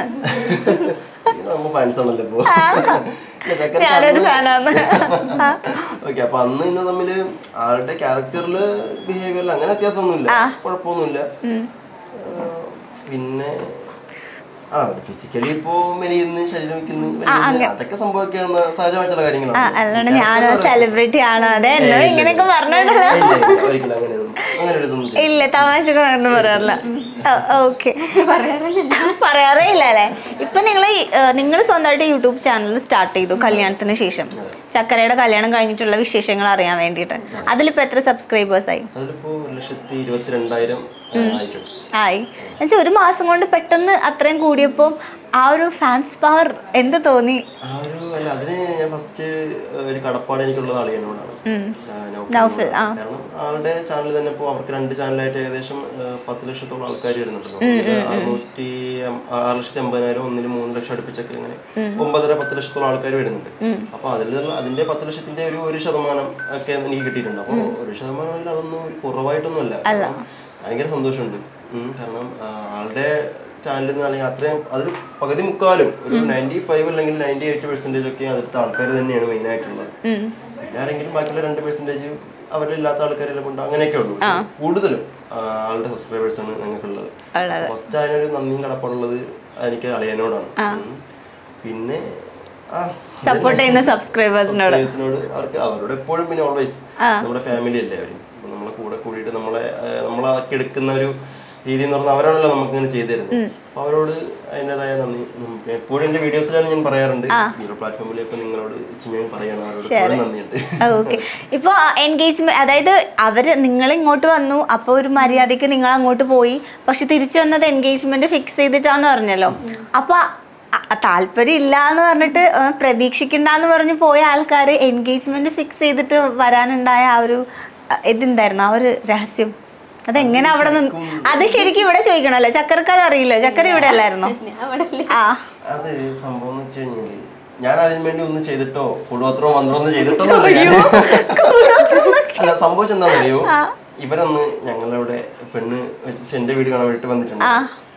നമ്മ ഫാൻസ് ആണല്ലോ ഇപ്പൊ ഞാനൊരു ഫാനാണ് ഓക്കെ അപ്പൊ അന്ന് ഇന്ന് തമ്മില് ആളുടെ ക്യാരക്ടറില് ബിഹേവിയറിൽ അങ്ങനെ വ്യത്യാസമൊന്നുമില്ല കുഴപ്പമൊന്നുമില്ല ആ, പിന്നെ ആ ഫിസിക്കലി ഇപ്പോ മെലിയുന്നു ശരീരം വെക്കുന്നു മെലിയുന്നു, അതൊക്കെ സംഭവിക്കാവുന്ന സഹജമായിട്ടുള്ള ആ കാര്യങ്ങളാണ് അല്ലാണ്ട് ഞാനോ സെലിബ്രിറ്റി ആണോ അതെ എന്നോട് ഇങ്ങനെയൊക്കെ പറഞ്ഞിട്ടല്ലോ ഇല്ല, ഇല്ല, ഒരിക്കലും അങ്ങനെയൊന്നും അങ്ങനെ ഒരു ഇതൊന്നും ചെയ്യില്ല. ഇല്ല തമാശകളൊന്നും പറയാറില്ല ഓക്കെ പറയാറേ ഇല്ല അല്ലേ ഇപ്പൊ നിങ്ങൾ നിങ്ങൾ സ്വന്തമായിട്ട് യൂട്യൂബ് ചാനൽ സ്റ്റാർട്ട് ചെയ്തു കല്യാണത്തിന് ശേഷം ചക്കരയുടെ കല്യാണം കഴിഞ്ഞിട്ടുള്ള വിശേഷങ്ങൾ അറിയാൻ വേണ്ടിയിട്ട് അതിലിപ്പോ എത്ര സബ്സ്ക്രൈബേഴ്സ് ആയി അതിലിപ്പോ ഒരു ലക്ഷത്തി ഇരുപത്തിരണ്ടായിരം ആയിട്ടുണ്ട് ആയി എന്നുവെച്ചാൽ ഒരു മാസം കൊണ്ട് പെട്ടെന്ന് അത്രയും കൂടിയപ്പോൾ ആ ഒരു ഫാൻസ് പവർ എന്ത് തോന്നി ആ ഒരു അല്ല അതിന് ഞാൻ ഫസ്റ്റ് ഒരു കടപ്പാട് എനിക്കുള്ളത് ആളിയനോടാണ് ആ, നൗഫൽ നൗഫൽ, ആ. കാരണം ആളുടെ ചാനൽ തന്നെ ഇപ്പോൾ അവർക്ക് രണ്ട് ചാനലായിട്ട് ഏകദേശം ആ, പത്ത് ലക്ഷത്തോളം ആൾക്കാർ വരുന്നുണ്ടല്ലോ അറുന്നൂറ്റി അം- ആറ് ലക്ഷത്തി അമ്പതിനായിരം ഒന്നിന് മൂന്ന് ലക്ഷം അടുപ്പിച്ചൊക്കെ ഇങ്ങനെ ഒമ്പതര പത്ത് ലക്ഷത്തോളം ആൾക്കാർ വരുന്നുണ്ട് അപ്പൊ അതിൽ അതിന്റെ പത്ത് ലക്ഷത്തിന്റെ ഒരു ഒരു ശതമാനം ഒക്കെ എനിക്ക് കിട്ടിയിട്ടുണ്ട് അപ്പോൾ ഒരു ശതമാനം അല്ല അതൊന്നും ഒരു കുറവായിട്ടൊന്നും അല്ല ഭയങ്കര സന്തോഷമുണ്ട് ഉം, കാരണം ആ, ആളുടെ ചാനലിൽ നിന്ന് അല്ലെങ്കിൽ അത്രയും അതിൽ പകുതി മുക്കാലും ഒരു നയൻറ്റി ഫൈവ് അല്ലെങ്കിൽ നയൻറ്റി എയ്റ്റ് പെർസെന്റേജ് ഒക്കെ അതിലത്തെ ആൾക്കാർ തന്നെയാണ് മെയിൻ ആയിട്ടുള്ളത് പിന്നെ ആരെങ്കിലും ബാക്കിയുള്ള രണ്ട് പെർസെന്റേജ് അവരില്ലാത്ത ആൾക്കാരെല്ലാം കൊണ്ട് അങ്ങനെയൊക്കെ ഉള്ളൂ കൂടുതലും ആ, ആളുടെ സബ്സ്ക്രൈബേഴ്സ് ആണ് ഞങ്ങൾക്കുള്ളത് ഉള്ളത് ഫസ്റ്റ് അതിനൊരു നന്ദിയും കടപ്പാടുള്ളത് എനിക്ക് അളിയനോടാണ് ഉം. പിന്നെ ആ സപ്പോർട്ട് ചെയ്യുന്ന സബ്സ്ക്രൈബേഴ്സിനോട് സബ്സ്ക്രൈബേഴ്സിനോട് അവർക്ക് അവരോട് എപ്പോഴും പിന്നെ ഓൾവേസ് നമ്മുടെ ഫാമിലി അല്ലേ അവര് അപ്പൊ നമ്മളെ കൂടെ കൂടിയിട്ട് നമ്മളെ ആ, നമ്മളാക്കി എടുക്കുന്ന ഒരു രീതി എന്ന് പറഞ്ഞാൽ അവരാണല്ലോ നമുക്ക് ഇങ്ങനെ ചെയ്തു തരുന്നത് അപ്പൊ അവരോട് അതിൻ്റെതായ നന്ദി ഉം, പിന്നെ എപ്പോഴും എന്റെ വീഡിയോസിലാണ് ഞാൻ പറയാറുണ്ട് ഈ ഒരു പ്ലാറ്റ്ഫോമിൽ ഇപ്പൊ നിങ്ങളോട് ഞാൻ പറയണം അവരോട് എപ്പോഴും നന്ദിയുണ്ട് ഓക്കെ ഇപ്പൊ എൻഗേജ്മെന്റ് അതായത് അവര് നിങ്ങൾ ഇങ്ങോട്ട് വന്നു അപ്പൊ ഒരു മര്യാദക്ക് നിങ്ങൾ അങ്ങോട്ട് പോയി പക്ഷെ തിരിച്ചു വന്നത് എൻഗേജ്മെന്റ് ഫിക്സ് ചെയ്തിട്ടാന്ന് പറഞ്ഞല്ലോ അപ്പൊ അ- താല്പര്യം ഇല്ല എന്ന് പറഞ്ഞിട്ട് ആ, പ്രതീക്ഷിക്കണ്ടെന്ന് പറഞ്ഞ് പോയ ആൾക്കാർ എൻഗേജ്മെന്റ് ഫിക്സ് ചെയ്തിട്ട് വരാനുണ്ടായ ആ ഒരു അ, ഇതെന്തായിരുന്നു ആ ഒരു രഹസ്യം അതെങ്ങനെ അവിടെ നിന്ന് അത് ശരിക്കും ഇവിടെ ചോദിക്കണല്ലോ ചക്കരക്ക് അത് അറിയില്ല ചക്കര ഇവിടെ അല്ലായിരുന്നോ ഞാൻ അവിടെ ഇല്ല. ആ അത് സംഭവം എന്ന് വെച്ച് കഴിഞ്ഞാല് ഞാൻ അതിന് വേണ്ടി ഒന്നും ചെയ്തിട്ടോ കൂടുപത്രോ മന്ത്രോ ഒന്നും ചെയ്തിട്ടോ ഒന്നുമില്ല ഞാൻ. അല്ല സംഭവിച്ചത് എന്താണെന്നറിയോ ഇവരന്ന് ഞങ്ങളുടെ പെണ്ണ് വെച്ച് എന്റെ വീട് കാണാൻ വേണ്ടിട്ട് വന്നിട്ടുണ്ട്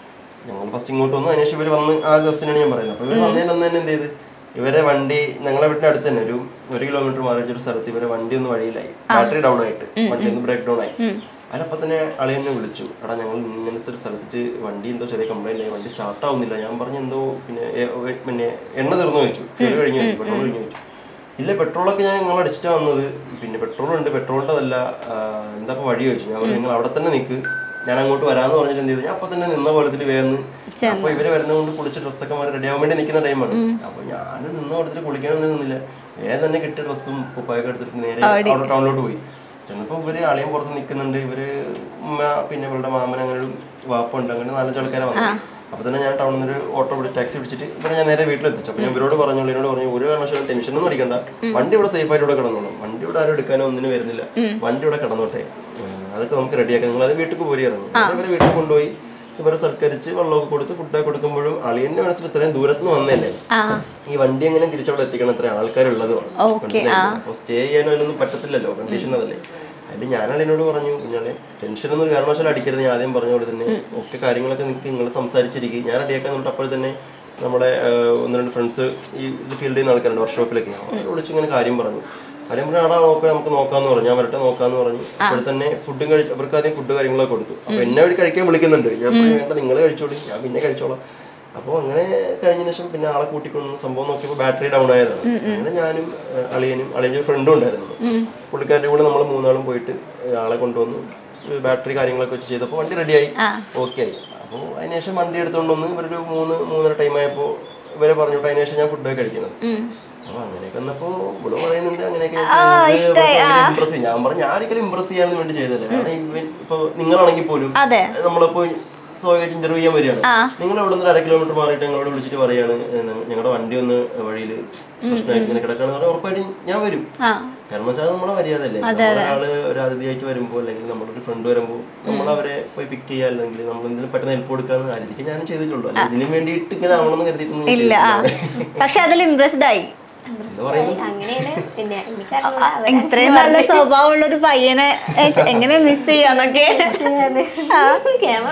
ഞങ്ങൾ ഫസ്റ്റ് ഇങ്ങോട്ട് വന്നു അതിനുശേഷം ഇവർ വന്ന് ആ ദിവസത്തിനാണ് ഞാൻ പറയുന്നത് അപ്പൊ ഇവർ വന്നതിന് അന്ന് തന്നെ എന്ത് ചെയ്ത് ഇവരെ വണ്ടി ഞങ്ങളെ വീടിന്റെ അടുത്ത് തന്നെ ഒരു ഒരു കിലോമീറ്റർ മാറി ഒരു സ്ഥലത്ത് ഇവരെ വണ്ടി ഒന്ന് വഴിയിലായി ബാറ്ററി ഡൗൺ ആയിട്ട് വണ്ടി ഒന്ന് ബ്രേക്ക് ഡൗൺ ആയി അതിനപ്പൊ തന്നെ അളി എന്നെ വിളിച്ചു എടാ ഞങ്ങൾ ഇങ്ങനത്തെ ഒരു സ്ഥലത്തിട്ട് വണ്ടി എന്തോ ചെറിയ കംപ്ലൈന്റ് ആയി വണ്ടി സ്റ്റാർട്ട് ആവുന്നില്ല ഞാൻ പറഞ്ഞു എന്തോ പിന്നെ ഏ- ഏ- പിന്നെ എണ്ണ തീർന്നു വെച്ചു ഫ്യൂൽ കഴിഞ്ഞു വെച്ചു പെട്രോൾ കഴിഞ്ഞു വെച്ചു ഇല്ല പെട്രോളൊക്കെ ഞാൻ നിങ്ങൾ അടിച്ചിട്ടാ വന്നത് പിന്നെ പെട്രോൾ ഉണ്ട് പെട്രോളിൻ്റെ അതല്ല എന്താ ഇപ്പൊ വഴി ചോദിച്ചു ഞാൻ പറഞ്ഞു നിങ്ങൾ അവിടെ തന്നെ നിൽക്ക് ഞാൻ അങ്ങോട്ട് വരാന്ന് പറഞ്ഞിട്ട് എന്ത് ചെയ്തു ഞാൻ അപ്പൊ തന്നെ നിന്ന പോലത്തിൽ വേന്ന് അപ്പൊ ഇവര് വരുന്നതുകൊണ്ട് കുളിച്ച് ഡ്രസ്സൊക്കെ മാറി റെഡി ആവാൻ വേണ്ടി നിൽക്കുന്ന ടൈമാണ് അപ്പൊ ഞാൻ നിന്ന പോലത്തിൽ കുളിക്കാനൊന്നും നിന്നില്ല വേഗം തന്നെ കിട്ടിയ ഡ്രസ്സും കുപ്പായൊക്കെ എടുത്തിട്ട് നേരെ അവിടെ ടൗണിലോട്ട് പോയി ചെന്നപ്പോ ഇവര് അളിയൻ പുറത്ത് നിൽക്കുന്നുണ്ട് ഇവര് ഉമ്മ പിന്നെ ഇവരുടെ മാമൻ അങ്ങനെ ഒരു വാപ്പുണ്ട് അങ്ങനെ നാലഞ്ച് ആൾക്കാരെ വന്നു അപ്പൊ തന്നെ ഞാൻ ടൗണിൽ നിന്ന് ഒരു ഓട്ടോ പിടിച്ച് ടാക്സി പിടിച്ചിട്ട് ഇവരെ ഞാൻ നേരെ വീട്ടിലെത്തിച്ചു അപ്പൊ ഞാൻ ഇവരോട് പറഞ്ഞു എന്നോട് പറഞ്ഞു ഒരു കാരണവശാലും ടെൻഷൻ ഒന്നും അടിക്കണ്ട വണ്ടി ഇവിടെ സേഫ് ആയിട്ട് ഇവിടെ കിടന്നോളും വണ്ടി ഇവിടെ ആരും എടുക്കാനോ ഒന്നിനും വരുന്നില്ല വണ്ടി ഇവിടെ കിടന്നോട്ടെ ഉം, അതൊക്കെ നമുക്ക് റെഡിയാക്കാം നിങ്ങൾ അത് വീട്ടിൽ പോരി ഇറങ്ങും ഞാൻ ഇവരെ വീട്ടിൽ കൊണ്ടുപോയി ഇവരെ സൽക്കരിച്ച് വെള്ളമൊക്കെ കൊടുത്ത് ഫുഡൊക്കെ കൊടുക്കുമ്പോഴും അളിയന്റെ മനസ്സിൽ ഇത്രയും ദൂരത്ത് നിന്ന് വന്നല്ലേ ആ ഈ വണ്ടി എങ്ങനെ തിരിച്ചവിടെ എത്തിക്കണം ഇത്ര ആൾക്കാരുള്ളത് Okay, അപ്പൊ സ്റ്റേ ചെയ്യാനോ അതിനൊന്നും പറ്റത്തില്ലല്ലോ കണ്ടീഷൻ അതല്ലേ അതിൽ ഞാൻ അതിനോട് പറഞ്ഞു കുഞ്ഞാലെ ടെൻഷനൊന്നും ഒരു കാരണവശാലും അടിക്കരുത് ഞാൻ ആദ്യം പറഞ്ഞ പോലെ തന്നെ ഒക്കെ കാര്യങ്ങളൊക്കെ നിങ്ങൾക്ക് നിങ്ങൾ സംസാരിച്ചിരിക്കും ഞാൻ റെഡിയാക്കാൻ നോട്ട് അപ്പോൾ തന്നെ നമ്മുടെ ആ, ഒന്ന് രണ്ട് ഫ്രണ്ട്സ് ഈ ഇത് ഫീൽഡ് ചെയ്യുന്ന ആൾക്കാരുണ്ട് വർക്ക്ഷോപ്പിലൊക്കെ അവരോട് വിളിച്ച് ഇങ്ങനെ കാര്യം പറഞ്ഞു കാര്യം പറഞ്ഞാൽ ആടാ നോക്കാം നമുക്ക് നോക്കാന്ന് പറഞ്ഞു ഞാൻ വരട്ടെ നോക്കാന്ന് പറഞ്ഞു അപ്പോൾ തന്നെ ഫുഡും കഴിച്ചു അവർക്ക് ആദ്യം ഫുഡ് കാര്യങ്ങളൊക്കെ കൊടുത്തു അപ്പൊ എന്നെ വഴി കഴിക്കാൻ വിളിക്കുന്നുണ്ട് ഞാൻ പറഞ്ഞു, വേണ്ട നിങ്ങൾ കഴിച്ചോളി ഞാൻ പിന്നെ കഴിച്ചോളാം അപ്പോൾ അങ്ങനെ കഴിഞ്ഞ ശേഷം പിന്നെ ആളെ കൂട്ടിക്കൊണ്ടു സംഭവം നോക്കിയപ്പോൾ ബാറ്ററി ഡൗൺ ആയതാണ് അങ്ങനെ ഞാനും ഏഹ്, അളിയനും അളിയൻ്റെ ഫ്രണ്ടും ഉണ്ടായിരുന്നു പുള്ളിക്കാരുടെ കൂടെ നമ്മൾ മൂന്നാളും പോയിട്ട് ഏഹ്, ആളെ കൊണ്ടുവന്നു ബാറ്ററി കാര്യങ്ങളൊക്കെ വെച്ച് ചെയ്തപ്പോൾ വണ്ടി റെഡിയായി ഓക്കെ ആയി അപ്പോൾ അതിനുശേഷം വണ്ടി എടുത്തുകൊണ്ട് വന്ന് ഇവരൊരു മൂന്ന് മൂന്നര ടൈം ആയപ്പോൾ ഇവരെ പറഞ്ഞു അതിനുശേഷം ഞാൻ ഫുഡൊക്കെ കഴിക്കുന്നത് അപ്പൊ അങ്ങനെയൊക്കെ വന്നപ്പോ ഇവിടെ പറയുന്നുണ്ട് അങ്ങനെയൊക്കെ ഇമ്പ്രസ് ചെയ്യും ഞാൻ പറഞ്ഞു ഞാൻ ഒരിക്കലും ഇമ്പ്രസ് ചെയ്യാൻ വേണ്ടി ചെയ്തല്ലേ കാരണം ഇവൻ ഇപ്പൊ നിങ്ങളാണെങ്കിൽ പോലും അതെ നമ്മളിപ്പോ സ്വാഭാവികമായിട്ട് ഇന്റർവ്യൂ ചെയ്യാൻ വരികയാണ് നിങ്ങൾ ഇവിടെ നിന്ന് ഒരു അര കിലോമീറ്റർ മാറിയിട്ട് ഞങ്ങളോട് വിളിച്ചിട്ട് പറയാണ് ഞങ്ങളുടെ വണ്ടി ഒന്ന് വഴിയിൽ പ്രശ്നമായിട്ട് ഇങ്ങനെ കിടക്കാന്ന് പറഞ്ഞാൽ ഉറപ്പായിട്ടും ഞാൻ വരും ആ കാരണം വെച്ചാൽ നമ്മളെ മര്യാദയല്ലേ നമ്മളൊരാള് ഒരു അതിഥിയായിട്ട് വരുമ്പോൾ അല്ലെങ്കിൽ നമ്മുടെ ഒരു ഫ്രണ്ട് വരുമ്പോൾ നമ്മൾ അവരെ പോയി പിക്ക് ചെയ്യുക അല്ലെങ്കിൽ നമ്മൾ എന്തെങ്കിലും പെട്ടെന്ന് ഹെൽപ്പ് കൊടുക്കാന്ന് ആയിരിക്കും ഞാൻ ചെയ്തിട്ടുള്ളൂ അല്ല ഇതിനു വേണ്ടിയിട്ട് ഇങ്ങനെ ആവണമെന്ന് കരുതിയിട്ടൊന്നും ഞാൻ ഇല്ല ആ ചെയ്തിട്ടില്ല. പക്ഷെ അതിൽ ഇംപ്രസ്ഡ് ആയി എന്താ പറയുന്നത് അങ്ങനെയാണ് പിന്നെ എനിക്കറിഞ്ഞൂടാ ഇത്രയും നല്ല സ്വഭാവമുള്ള ഒരു പയ്യനെ ഏ, ചെ- എങ്ങനെ മിസ് ചെയ്യാന്നൊക്കെ ക്യാമറ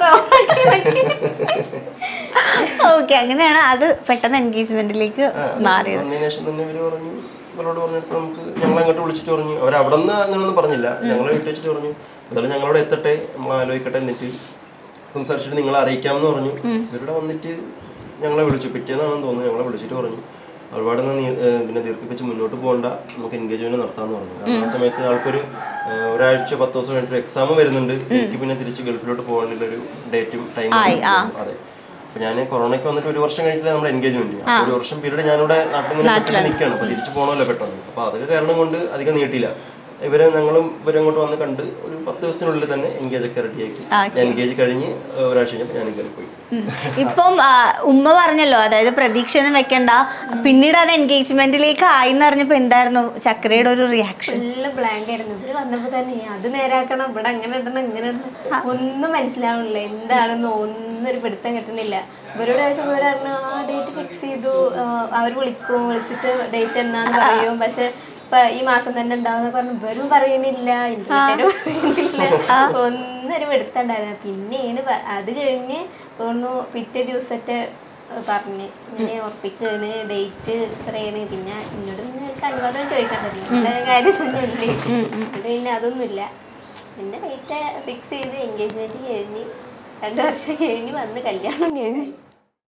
ഓക്കെ അങ്ങനെയാണ് അത് പെട്ടെന്ന് എൻഗേജ്മെന്റിലേക്ക് മാറിയത് വന്നതിന് ശേഷം തന്നെ ഇവര് പറഞ്ഞു ഇവരോട് പറഞ്ഞിട്ട് നമുക്ക് ഞങ്ങൾ അങ്ങോട്ട് വിളിച്ചിട്ട് പറഞ്ഞു അവർ അവിടെ നിന്ന് അങ്ങനെയൊന്നും പറഞ്ഞില്ല ഞങ്ങളെ വീട്ടിൽ വെച്ചിട്ട് പറഞ്ഞു അതുപോലെ ഞങ്ങളോട് എത്തട്ടെ നമ്മൾ ആലോചിക്കട്ടെ എന്നിട്ട് സംസാരിച്ചിട്ട് നിങ്ങളെ അറിയിക്കാമെന്ന് പറഞ്ഞു ഇവരുടെ വന്നിട്ട് ഞങ്ങളെ വിളിച്ചു പിറ്റേന്നാണെന്ന് തോന്നുന്നു ഞങ്ങളെ വിളിച്ചിട്ട് പറഞ്ഞു ഒരുപാട് നീ- ഏഹ് പിന്നെ ദീർഘിപ്പിച്ച് മുന്നോട്ട് പോകണ്ട നമുക്ക് എൻഗേജ്മെന്റ് നടത്താമെന്ന് പറഞ്ഞു കാരണം ആ സമയത്ത് ആൾക്കൊരു ഏഹ് ഒരാഴ്ച പത്ത് ദിവസം കഴിഞ്ഞിട്ട് എക്സാം വരുന്നുണ്ട് എനിക്ക് പിന്നെ തിരിച്ച് ഗൾഫിലോട്ട് പോകാനുള്ള ഒരു ഡേറ്റും ടൈമും അതെ അപ്പൊ ഞാൻ കൊറോണയ്ക്ക് വന്നിട്ട് ഒരു വർഷം കഴിഞ്ഞിട്ട് നമ്മൾ എൻഗേജ്മെന്റ് ഒരു വർഷം പീരീഡ് ഞാനിവിടെ നാട്ടിൽ ഇങ്ങനെ പെട്ടെന്ന് നിൽക്കുകയാണ് അപ്പൊ തിരിച്ചു പോകണമല്ലോ പെട്ടെന്ന് അപ്പൊ അതൊക്കെ കാരണം കൊണ്ട് അധികം നീട്ടിയില്ല ഇവരെ ഞങ്ങളും ഇവരെ അങ്ങോട്ട് വന്ന് കണ്ട് ഒരു പത്ത് ദിവസത്തിനുള്ളിൽ തന്നെ എൻഗേജ് ഒക്കെ റെഡിയാക്കി എൻഗേജ് കഴിഞ്ഞ് ഏഹ് ഒരാഴ്ച കഴിഞ്ഞപ്പോൾ ഞാൻ കയറി പോയി ഉം. ഇപ്പം ആ, ഉമ്മ പറഞ്ഞല്ലോ അതായത് പ്രതീക്ഷയൊന്നും വെക്കണ്ട പിന്നീട് അത് എൻഗേജ്മെന്റിലേക്ക് ആയി എന്ന് അറിഞ്ഞപ്പോ എന്തായിരുന്നു ചക്രയുടെ ഒരു റിയാക്ഷൻ ഫുള്ള് ബ്ലാങ്ക് ആയിരുന്നു ഇവര് വന്നപ്പോ തന്നെ അത് നേരാക്കണം ഇവിടെ അങ്ങനെ ഇടണം ഇങ്ങനെ ഇടണം ഒന്നും മനസ്സിലാവണില്ല എന്താണെന്ന് ഒന്നും ഒരു പിടുത്തം കിട്ടുന്നില്ല ഇവരോട് ചോദിച്ചപ്പോൾ ഇവർ പറഞ്ഞു ആ ഡേറ്റ് ഫിക്സ് ചെയ്തു അവർ വിളിക്കും വിളിച്ചിട്ട് ഡേറ്റ് എന്നാന്ന് പറയും പക്ഷെ ഇപ്പൊ ഈ മാസം തന്നെ ഉണ്ടാവുന്ന പറഞ്ഞു ഇവരും പറയണില്ല ഇന്റർനെറ്റും പറയണില്ല ഒന്നും ഒരു പിടുത്തം ഉണ്ടായിരുന്നു പിന്നെയാണ് പ- അത് കഴിഞ്ഞ് തോന്നുന്നു പിറ്റേ ദിവസത്തെ പറഞ്ഞ് ഇങ്ങനെ ഉറപ്പിക്കാണ് ഡേറ്റ് ഇത്രയാണ് പിന്നെ എന്നോട് പിന്നെ നിങ്ങൾക്ക് അനുവാദം ചോദിക്കണ്ടല്ലോ നല്ല കാര്യം തന്നെ ഉണ്ട് അത് പിന്നെ അതൊന്നുമില്ല പിന്നെ ഡേറ്റ് ഫിക്സ് ചെയ്ത് എൻഗേജ്മെന്റ് കഴിഞ്ഞ് രണ്ടു വർഷം കഴിഞ്ഞ് വന്ന് കല്യാണം കഴിഞ്ഞ്